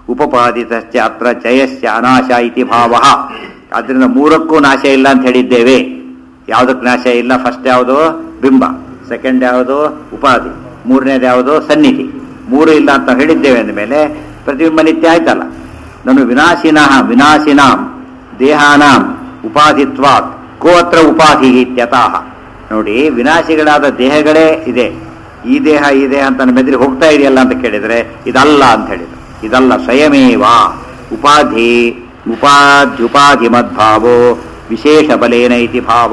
ಉಪಪಾದಿತಶ್ಚ ಅತ್ರ ಜಯಶ್ಚ ಅನಾಶ ಇತಿ ಭಾವ ಅದರಿಂದ ಮೂರಕ್ಕೂ ನಾಶ ಇಲ್ಲ ಅಂತ ಹೇಳಿದ್ದೇವೆ ಯಾವುದಕ್ಕೆ ನಾಶ ಇಲ್ಲ ಫಸ್ಟ್ ಯಾವುದು ಬಿಂಬ ಸೆಕೆಂಡ್ ಯಾವುದು ಉಪಾಧಿ ಮೂರನೇದು ಯಾವುದು ಸನ್ನಿಧಿ ಮೂರು ಇಲ್ಲ ಅಂತ ಹೇಳಿದ್ದೇವೆ ಅಂದಮೇಲೆ ಪ್ರತಿಬಿಂಬ ನಿತ್ಯ ಆಯ್ತಲ್ಲ ನಾನು ವಿನಾಶಿನಃ ವಿನಾಶಿನಾಂ ದೇಹಾನಾಂ ಉಪಾಧಿತ್ವಾತ್ ಕೋತ್ರ ಉಪಾಧಿ ಇತ್ಯತಃ ನೋಡಿ ವಿನಾಶಿಗಳಾದ ದೇಹಗಳೇ ಇದೆ ಈ ದೇಹ ಈ ದೇಹ ಅಂತ ನಮ್ಮ ಎದುರಿಗೆ ಹೋಗ್ತಾ ಇದೆಯಲ್ಲ ಅಂತ ಕೇಳಿದ್ರೆ ಇದಲ್ಲ ಅಂತ ಹೇಳಿದ್ರು ಇದಲ್ಲ ಸ್ವಯಮೇವ ಉಪಾಧಿ ಉಪಾಧ್ಯುಪಾಧಿ ಮದ್ಭಾವೋ ವಿಶೇಷ ಬಲೇನ ಇತಿ ಭಾವ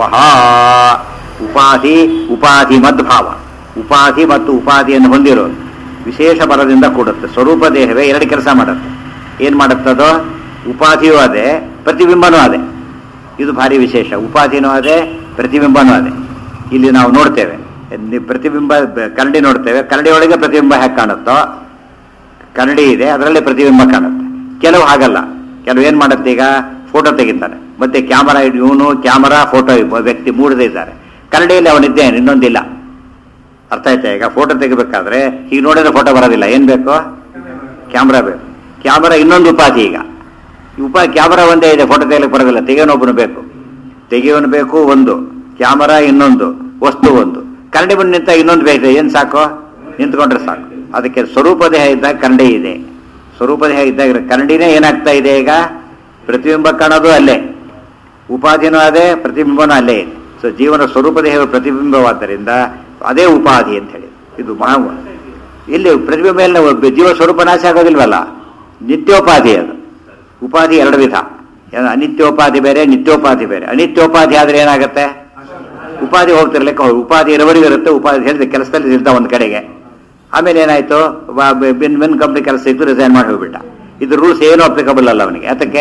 ಉಪಾಧಿ ಉಪಾಧಿ ಮದ್ಭಾವ ಉಪಾಧಿ ಮತ್ತು ಉಪಾಧಿಯನ್ನು ಹೊಂದಿರೋದು ವಿಶೇಷ ಬಲದಿಂದ ಕೂಡುತ್ತೆ ಸ್ವರೂಪ ದೇಹವೇ ಎರಡು ಕೆಲಸ ಮಾಡುತ್ತೆ ಏನ್ ಮಾಡುತ್ತದೋ ಉಪಾಧಿಯೂ ಅದೇ ಪ್ರತಿಬಿಂಬನೂ ಅದೇ ಇದು ಭಾರಿ ವಿಶೇಷ ಉಪಾಧಿನೂ ಅದೇ ಪ್ರತಿಬಿಂಬನೂ ಅದೇ ಇಲ್ಲಿ ನಾವು ನೋಡ್ತೇವೆ ನಿ- ಪ್ರತಿಬಿಂಬ ಬ- ಕನ್ನಡಿ ನೋಡ್ತೇವೆ ಕನ್ನಡಿ ಒಳಗೆ ಪ್ರತಿಬಿಂಬ ಹೇಗೆ ಕಾಣುತ್ತೋ ಕನ್ನಡಿ ಇದೆ ಅದರಲ್ಲಿ ಪ್ರತಿಬಿಂಬ ಕಾಣುತ್ತೆ ಕೆಲವು ಹಾಗಲ್ಲ ಕೆಲವು ಏನ್ ಮಾಡುತ್ತೆ ಈಗ ಫೋಟೋ ತೆಗಿತಾನೆ ಮತ್ತೆ ಕ್ಯಾಮರಾ ಇವನು ಕ್ಯಾಮರಾ ಫೋಟೋ ವ್ಯಕ್ತಿ ಮೂಡದೇ ಇದ್ದಾರೆ ಕನ್ನಡಿಯಲ್ಲಿ ಅವನಿದ್ದೇನೆ ಇನ್ನೊಂದಿಲ್ಲ ಅರ್ಥ ಆಯ್ತಾ ಈಗ ಫೋಟೋ ತೆಗಿಬೇಕಾದ್ರೆ ಈಗ ನೋಡಿದ್ರೆ ಫೋಟೋ ಬರೋದಿಲ್ಲ ಏನ್ ಬೇಕು ಕ್ಯಾಮ್ರಾ ಬೇಕು ಕ್ಯಾಮರಾ ಇನ್ನೊಂದು ಉಪಾಧಿ ಈಗ ಈ ಉಪ ಕ್ಯಾಮರಾ ಒಂದೇ ಇದೆ ಫೋಟೋ ತೆಗಿಲಿಕ್ಕೆ ಬರೋದಿಲ್ಲ ತೆಗೆಯೋನೊಬ್ಬನು ಬೇಕು ತೆಗೆಯೋನು ಬೇಕು ಒಂದು ಕ್ಯಾಮರಾ ಇನ್ನೊಂದು ವಸ್ತು ಒಂದು ಕನ್ನಡಿ ಬಂದು ನಿಂತ ಇನ್ನೊಂದು ಬೇಕು ಏನ್ ಸಾಕು ನಿಂತ್ಕೊಂಡ್ರೆ ಸಾಕು ಅದಕ್ಕೆ ಸ್ವರೂಪ ದೇಹ ಇದ್ದಾಗ ಕನ್ನಡಿ ಇದೆ ಸ್ವರೂಪ ದೇಹ ಇದ್ದಾಗ ಕನ್ನಡಿನೇ ಏನಾಗ್ತಾ ಇದೆ ಈಗ ಪ್ರತಿಬಿಂಬ ಕಾಣೋದು ಅಲ್ಲೇ ಉಪಾಧಿನೂ ಅದೇ ಪ್ರತಿಬಿಂಬನೂ ಅಲ್ಲೇ ಇದೆ ಸೊ ಜೀವನ ಸ್ವರೂಪ ದೇಹದ ಪ್ರತಿಬಿಂಬವಾದ್ದರಿಂದ ಅದೇ ಉಪಾಧಿ ಅಂತ ಹೇಳಿ ಇದು ಮಹಾ ಇಲ್ಲಿ ಪ್ರತಿಬಿಂಬ ಎಲ್ಲ ಒಬ್ಬ ಜೀವ ಸ್ವರೂಪ ನಾಶ ಆಗೋದಿಲ್ವಲ್ಲ ನಿತ್ಯೋಪಾಧಿ ಅದು ಉಪಾಧಿ ಎರಡು ವಿಧ ಏನು ಅನಿತ್ಯೋಪಾಧಿ ಬೇರೆ ನಿತ್ಯೋಪಾಧಿ ಬೇರೆ ಅನಿತ್ಯೋಪಾಧಿ ಆದ್ರೆ ಏನಾಗುತ್ತೆ ಉಪಾಧಿ ಹೋಗ್ತಿರ್ಲಿಕ್ಕೆ ಹೌದು ಉಪಾಧಿ ಇರೋವರೆಗೂ ಇರುತ್ತೆ ಉಪಾಧಿ ಹೇಳಿದ ಕೆಲಸದಲ್ಲಿ ಇರ್ತಾ ಒಂದು ಕಡೆಗೆ ಆಮೇಲೆ ಏನಾಯ್ತು ವ- ಬ- ಬಿನ್ ಬಿನ್ ಕಂಪ್ನಿ ಕೆಲಸ ಇದ್ದು ರಿಸೈನ್ ಮಾಡಿ ಹೋಗ್ಬಿಟ್ಟ ಇದು ರೂಲ್ಸ್ ಏನು ಅಪ್ಲಿಕಬಲ್ ಅಲ್ಲ ಅವನಿಗೆ ಯಾತಕ್ಕೆ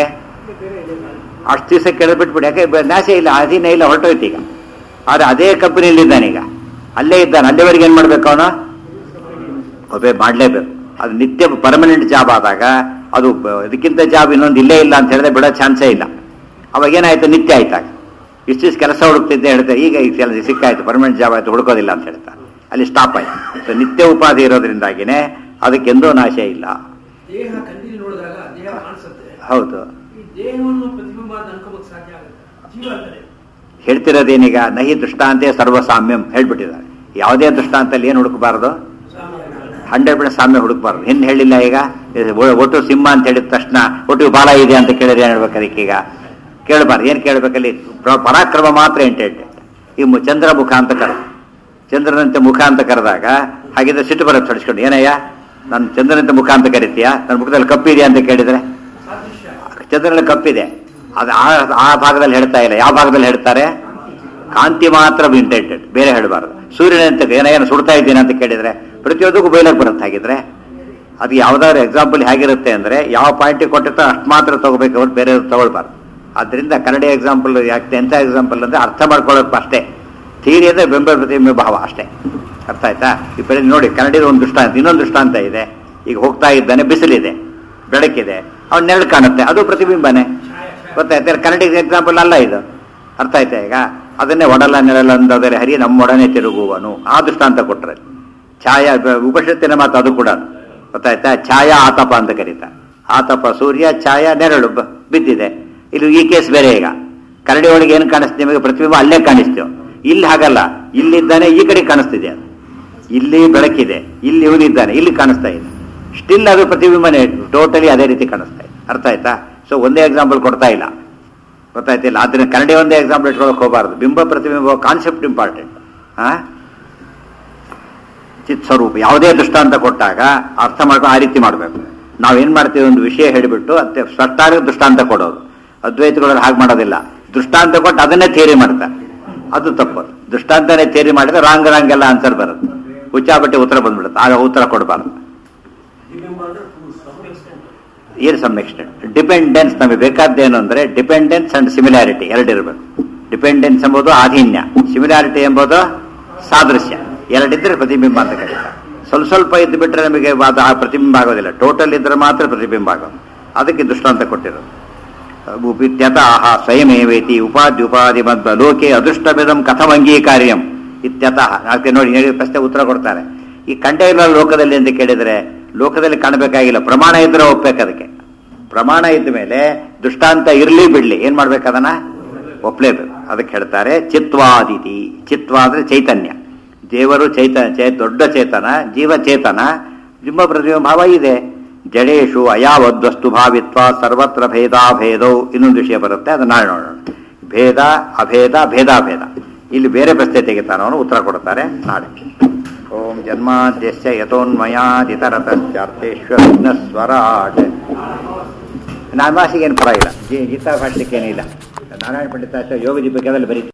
ಅಷ್ಟು ದಿವಸ ಕೆಳಗೆ ಬಿಟ್ಬಿಟ್ಟು ಯಾಕೆ ಬ- ನಾಶ ಇಲ್ಲ ಅಧೀನ ಇಲ್ಲ ಹೊರಟೋಯ್ತು ಈಗ ಆದ್ರೆ ಅದೇ ಕಂಪನಿಯಲ್ಲಿ ಇದ್ದಾನೆ ಈಗ ಅಲ್ಲೇ ಇದ್ದಾನೆ ಅಲ್ಲಿವರೆಗೆ ಏನ್ ಮಾಡ್ಬೇಕು ಅವನು ಒಬ್ಬೆ ಮಾಡಲೇಬೇಕು ಅದು ನಿತ್ಯ ಪರ್ಮನೆಂಟ್ ಜಾಬ್ ಆದಾಗ ಅದು ಬ- ಇದಕ್ಕಿಂತ ಜಾಬ್ ಇನ್ನೊಂದು ಇಲ್ಲೇ ಇಲ್ಲ ಅಂತ ಹೇಳಿದ್ರೆ ಬಿಡೋ ಚಾನ್ಸೇ ಇಲ್ಲ ಅವಾಗ ಏನಾಯ್ತು ನಿತ್ಯ ಆಯ್ತಾಗ ಇಷ್ಟಿಷ್ಟು ಕೆಲಸ ಹುಡುಕ್ತಿದ್ದೆ ಹೇಳ್ತಾರೆ ಈಗ ಈ ಕೆಲಸ ಸಿಕ್ಕಾಯ್ತು ಪರ್ಮನೆಂಟ್ ಜಾಬ್ ಆಯ್ತು ಹುಡುಕೋದಿಲ್ಲ ಅಂತ ಹೇಳ್ತಾರೆ ಅಲ್ಲಿ ಸ್ಟಾಪ್ ಆಯ್ತು ಸೊ ನಿತ್ಯ ಉಪಾಧಿ ಇರೋದ್ರಿಂದಾಗಿನೇ ಅದಕ್ಕೆಂದೂ ನಾಶ ಇಲ್ಲ ದೇಹ ಕಣ್ಣಿಗೆ ನೋಡಿದಾಗ ದೇಹ ಕಾಣಿಸುತ್ತೆ ಹೌದು ಈ ದೇಹವನ್ನು ಪ್ರತಿಬಿಂಬ ಅಂತ ಅನ್ಕೋಬೇಕು ಸಾಧ್ಯ ಆಗುತ್ತೆ ಜೀವ ಅಂದರೆ ಹೇಳ್ತಿರೋದೇನೀಗ ನಹಿ ದೃಷ್ಟಾಂತೆ ಸರ್ವಸಾಮ್ಯಂ ಹೇಳ್ಬಿಟ್ಟಿದ್ದಾರೆ ಯಾವುದೇ ದೃಷ್ಟಾಂತಲ್ಲಿ ಏನು ಹುಡುಕಬಾರದು ಹಂಡ್ರೆಡ್ ಪರ್ಸೆಂಟ್ ಸಾಮ್ಯ ಹುಡುಕ್ಬಾರ್ದು ಹೆಣ್ಣು ಹೇಳಿಲ್ಲ ಈಗ ಇದು ಒ- ಒಟ್ಟು ಸಿಂಹ ಅಂತ ಹೇಳಿದ ತಕ್ಷಣ ಒಟ್ಟು ಬಾಲ ಇದೆ ಅಂತ ಕೇಳಿದ್ರೆ ಏನ್ ಹೇಳ್ಬೇಕು ಅದಕ್ಕೆ ಈಗ ಕೇಳಬಾರ್ದು ಏನ್ ಕೇಳ್ಬೇಕಲ್ಲಿ ಪ್ರ- ಪರಾಕ್ರಮ ಮಾತ್ರ ಎಂಟೆಂಟೆಂಟ್ ಈ ಮು- ಚಂದ್ರ ಮುಖ ಅಂತ ಕರ ಚಂದ್ರನಂತೆ ಮುಖ ಅಂತ ಕರೆದಾಗ ಹಾಗಿದ್ರೆ ಸಿಟ್ಟು ಬರುತ್ತೆ ಹೊಡಿಸ್ಕೊಂಡು ಏನಯ್ಯ ನಾನು ಚಂದ್ರನಂತೆ ಮುಖ ಅಂತ ಕರಿತೀಯಾ ನನ್ನ ಮುಖದಲ್ಲಿ ಕಪ್ಪಿದೆಯಾ ಅಂತ ಕೇಳಿದ್ರೆ ಸಾದೃಶ್ಯ ಚಂದ್ರನಲ್ಲಿ ಕಪ್ಪಿದೆ ಅದು ಆ ಆ ಭಾಗದಲ್ಲಿ ಹೇಳ್ತಾ ಇಲ್ಲ ಯಾವ ಭಾಗದಲ್ಲಿ ಹೇಳ್ತಾರೆ ಕಾಂತಿ ಮಾತ್ರ ಇಂಟೆಂಟೆಡ್ ಬೇರೆ ಹೇಳಬಾರ್ದು ಸೂರ್ಯನಂತ ಏನೇನು ಸುಡ್ತಾ ಇದ್ದೀನಿ ಅಂತ ಕೇಳಿದ್ರೆ ಪ್ರತಿಯೊಂದಕ್ಕೂ ಬೈಲಕ್ಕೆ ಬರುತ್ತೆ ಹಾಗಿದ್ರೆ ಅದು ಯಾವ್ದಾದ್ರು ಎಕ್ಸಾಂಪಲ್ ಹೇಗಿರುತ್ತೆ ಅಂದ್ರೆ ಯಾವ ಪಾಯಿಂಟಿಗೆ ಕೊಟ್ಟಿರ್ತಾರೆ ಅಷ್ಟು ಮಾತ್ರ ತಗೋಬೇಕು ಅವ್ರು ಬೇರೆ ತಗೊಳ್ಬಾರ್ದು ಆದ್ರಿಂದ ಕನ್ನಡ ಎಕ್ಸಾಂಪಲ್ ಯಾಕೆ ಎಂಥ ಎಕ್ಸಾಂಪಲ್ ಅಂದ್ರೆ ಅರ್ಥ ಮಾಡ್ಕೊಳ್ಳೋದು ಅಷ್ಟೇ ಥಿಯರಿ ಅಂದ್ರೆ ಬೆಂಬಲ ಪ್ರತಿಬಿಂಬ ಭಾವ ಅಷ್ಟೇ ಅರ್ಥ ಆಯ್ತಾ ಈ ಪರಿ ನೋಡಿ ಕನ್ನಡದ ಒಂದು ದೃಷ್ಟಾಂತ ಇನ್ನೊಂದು ದೃಷ್ಟಾಂತ ಇದೆ ಈಗ ಹೋಗ್ತಾ ಇದ್ದಾನೆ ಬಿಸಿಲಿದೆ ಬೆಳಕಿದೆ ಅವ್ನು ನೆರಳು ಕಾಣುತ್ತೆ ಅದು ಪ್ರತಿಬಿಂಬನೇ ಗೊತ್ತಾಯ್ತಾ ಕನ್ನಡಿಗ ಎಕ್ಸಾಂಪಲ್ ಅಲ್ಲ ಇದು ಅರ್ಥ ಆಯ್ತಾ ಈಗ ಅದನ್ನೇ ಒಡಲ ನೆರಳಂದರೆ ಹರಿ ನಮ್ಮೊಡನೆ ತಿರುಗುವನು ಆ ದೃಷ್ಟಾಂತ ಕೊಟ್ರೆ ಛಾಯಾ ಬ- ಉಪನಿಷತ್ತಿನ ಮಾತು ಅದು ಕೂಡ ಗೊತ್ತಾಯ್ತಾ ಛಾಯಾ ಆತಪ ಅಂತ ಕರೀತಾರೆ ಆತಪ ಸೂರ್ಯ ಛಾಯಾ ನೆರಳು ಬ- ಬಿದ್ದಿದೆ ಇದು ಈ ಕೇಸ್ ಬೇರೆ ಈಗ ಕರಡಿ ಒಳಗೆ ಏನು ಕಾಣಿಸ್ತು ನಿಮಗೆ ಪ್ರತಿಬಿಂಬ ಅಲ್ಲೇ ಕಾಣಿಸ್ತೇವೆ ಇಲ್ಲಿ ಹಾಗಲ್ಲ ಇಲ್ಲಿದ್ದಾನೆ ಈ ಕಡೆ ಕಾಣಿಸ್ತಿದೆ ಅದು ಇಲ್ಲಿ ಬೆಳಕಿದೆ ಇಲ್ಲಿ ಇವನಿದ್ದಾನೆ ಇಲ್ಲಿ ಕಾಣಿಸ್ತಾ ಇದೆ ಸ್ಟಿಲ್ ಅದು ಪ್ರತಿಬಿಂಬನೇ ಟೋಟಲಿ ಅದೇ ರೀತಿ ಕಾಣಿಸ್ತಾ ಇದೆ ಅರ್ಥ ಆಯ್ತಾ ಸೊ ಒಂದೇ ಎಕ್ಸಾಂಪಲ್ ಕೊಡ್ತಾ ಇಲ್ಲ ಗೊತ್ತಾಯ್ತಿಲ್ಲ ಅದನ್ನ ಕನ್ನಡಿ ಒಂದೇ ಎಕ್ಸಾಂಪಲ್ ಇಟ್ಕೊಳಕ್ ಹೋಗಬಾರ್ದು ಬಿಂಬ ಪ್ರತಿಬಿಂಬ ಕಾನ್ಸೆಪ್ಟ್ ಇಂಪಾರ್ಟೆಂಟ್ ಹಾ ಚಿತ್ ಸ್ವರೂಪ ಯಾವುದೇ ದೃಷ್ಟಾಂತ ಕೊಟ್ಟಾಗ ಅರ್ಥ ಮಾಡ್ಕೊಂಡು ಆ ರೀತಿ ಮಾಡಬೇಕು ನಾವೇನ್ ಮಾಡ್ತೀವಿ ಒಂದು ವಿಷಯ ಹೇಳಿಬಿಟ್ಟು ಅತ್ತೆ ಸ್ಪಷ್ಟಾಗಿ ದೃಷ್ಟಾಂತ ಕೊಡೋದು ಅದ್ವೈತಗಳು ಹಾಗೆ ಮಾಡೋದಿಲ್ಲ ದೃಷ್ಟಾಂತ ಕೊಟ್ಟು ಅದನ್ನೇ ಥಿಯರಿ ಮಾಡ್ತಾರೆ ಅದು ತಪ್ಪು ದೃಷ್ಟಾಂತನೇ ಥಿಯರಿ ಮಾಡಿದ್ರೆ ರಾಂಗ್ ರಾಂಗ್ ಎಲ್ಲ ಆನ್ಸರ್ ಬರುತ್ತೆ ಹುಚ್ಚಾಬಟ್ಟೆ ಉತ್ತರ ಬಂದ್ಬಿಡುತ್ತೆ ಆಗ ಉತ್ತರ ಕೊಡಬಾರ್ದು ಏನು ಸಮ್ ಎಕ್ಸ್ಟೆಂಟ್ ಡಿಪೆಂಡೆನ್ಸ್ ನಮಗೆ ಬೇಕಾದ್ದೇನು ಅಂದ್ರೆ ಡಿಪೆಂಡೆನ್ಸ್ ಅಂಡ್ ಸಿಮಿಲಾರಿಟಿ ಎರಡಿರಬೇಕು ಡಿಪೆಂಡೆನ್ಸ್ ಎಂಬುದು ಆಧೀನ್ಯ ಸಿಮಿಲಾರಿಟಿ ಎಂಬುದು ಸಾದೃಶ್ಯ ಎರಡಿದ್ರೆ ಪ್ರತಿಬಿಂಬ ಅಂತ ಕರೀತಾರೆ ಸ್ವಲ್ಪ ಸ್ವಲ್ಪ ಇದ್ದು ಬಿಟ್ರೆ ನಮಗೆ ಅದು ಆ ಪ್ರತಿಬಿಂಬ ಆಗೋದಿಲ್ಲ ಟೋಟಲ್ ಇದ್ರೆ ಮಾತ್ರ ಪ್ರತಿಬಿಂಬ ಆಗೋದು ಅದಕ್ಕೆ ದೃಷ್ಟಾಂತ ಕೊಟ್ಟಿರೋದು ಉಪಿತ್ಯತಃ ಸ್ವಯಮೇವೇತಿ ಉಪಾಧ್ಯುಪಾಧಿ ಮಧ್ವ ಲೋಕೆ ಅದೃಷ್ಟವಿದಂ ಕಥಂ ಅಂಗೀಕಾರ್ಯಂ ಇತ್ಯತಃ ಅದಕ್ಕೆ ನೋಡಿ ಹೇಳಿ ಪ್ರಶ್ನೆ ಉತ್ತರ ಕೊಡ್ತಾರೆ ಈ ಕಂಠ ಇಲ್ಲ ಲೋಕದಲ್ಲಿ ಅಂತ ಕೇಳಿದ್ರೆ ಲೋಕದಲ್ಲಿ ಕಾಣಬೇಕಾಗಿಲ್ಲ ಪ್ರಮಾಣ ಇದ್ರೆ ಒಪ್ಬೇಕು ಅದಕ್ಕೆ ಪ್ರಮಾಣ ಇದ್ದ ಮೇಲೆ ದೃಷ್ಟಾಂತ ಇರ್ಲಿ ಬಿಡ್ಲಿ ಏನ್ ಮಾಡ್ಬೇಕು ಅದನ್ನ ಒಪ್ಲೇಬೇಕು ಅದಕ್ಕೆ ಹೇಳ್ತಾರೆ ಚಿತ್ವಾದಿತಿ ಚಿತ್ವ ಅಂದ್ರೆ ಚೈತನ್ಯ ದೇವರು ಚೈತನ್ಯ ಚೇ ದೊಡ್ಡ ಚೇತನ ಜೀವ ಚೇತನ ಬಿಂಬ ಪ್ರತಿಬಿಂಬ ಭಾವ ಇದೆ ಜಡೇಶು ಅಯಾವದ್ವಸ್ತು ಭಾವಿತ್ವ ಸರ್ವತ್ರ ಭೇದಾಭೇದೌ ಇನ್ನೊಂದು ವಿಷಯ ಬರುತ್ತೆ ಅದು ನಾಳೆ ನೋಡೋಣ ಭೇದ ಅಭೇದ ಭೇದಾಭೇದ ಇಲ್ಲಿ ಬೇರೆ ಪ್ರಶ್ನೆ ತೆಗಿತಾನೆ ಅವನು ಉತ್ತರ ಕೊಡ್ತಾರೆ ನಾಳೆ ಓಂ ಜನ್ಮಾದ್ಯಸ್ಯ ಯಥೋನ್ಮಯಾದಿತರತಶ್ಚಾರ್ಥೇಶ್ವರಸ್ವರಾಟ್ ನಾಮಾಸಿಗೆ ಏನು ಪರವಾಗಿಲ್ಲ ಗೀತಾ ಭಾಷೆಗೆ ಏನಿಲ್ಲ ನಾರಾಯಣ ಪಂಡಿತಾಚಾರ್ಯ ಯೋಗ ದೀಪಕ್ಕೆ ಅವೆಲ್ಲ ಬರೀ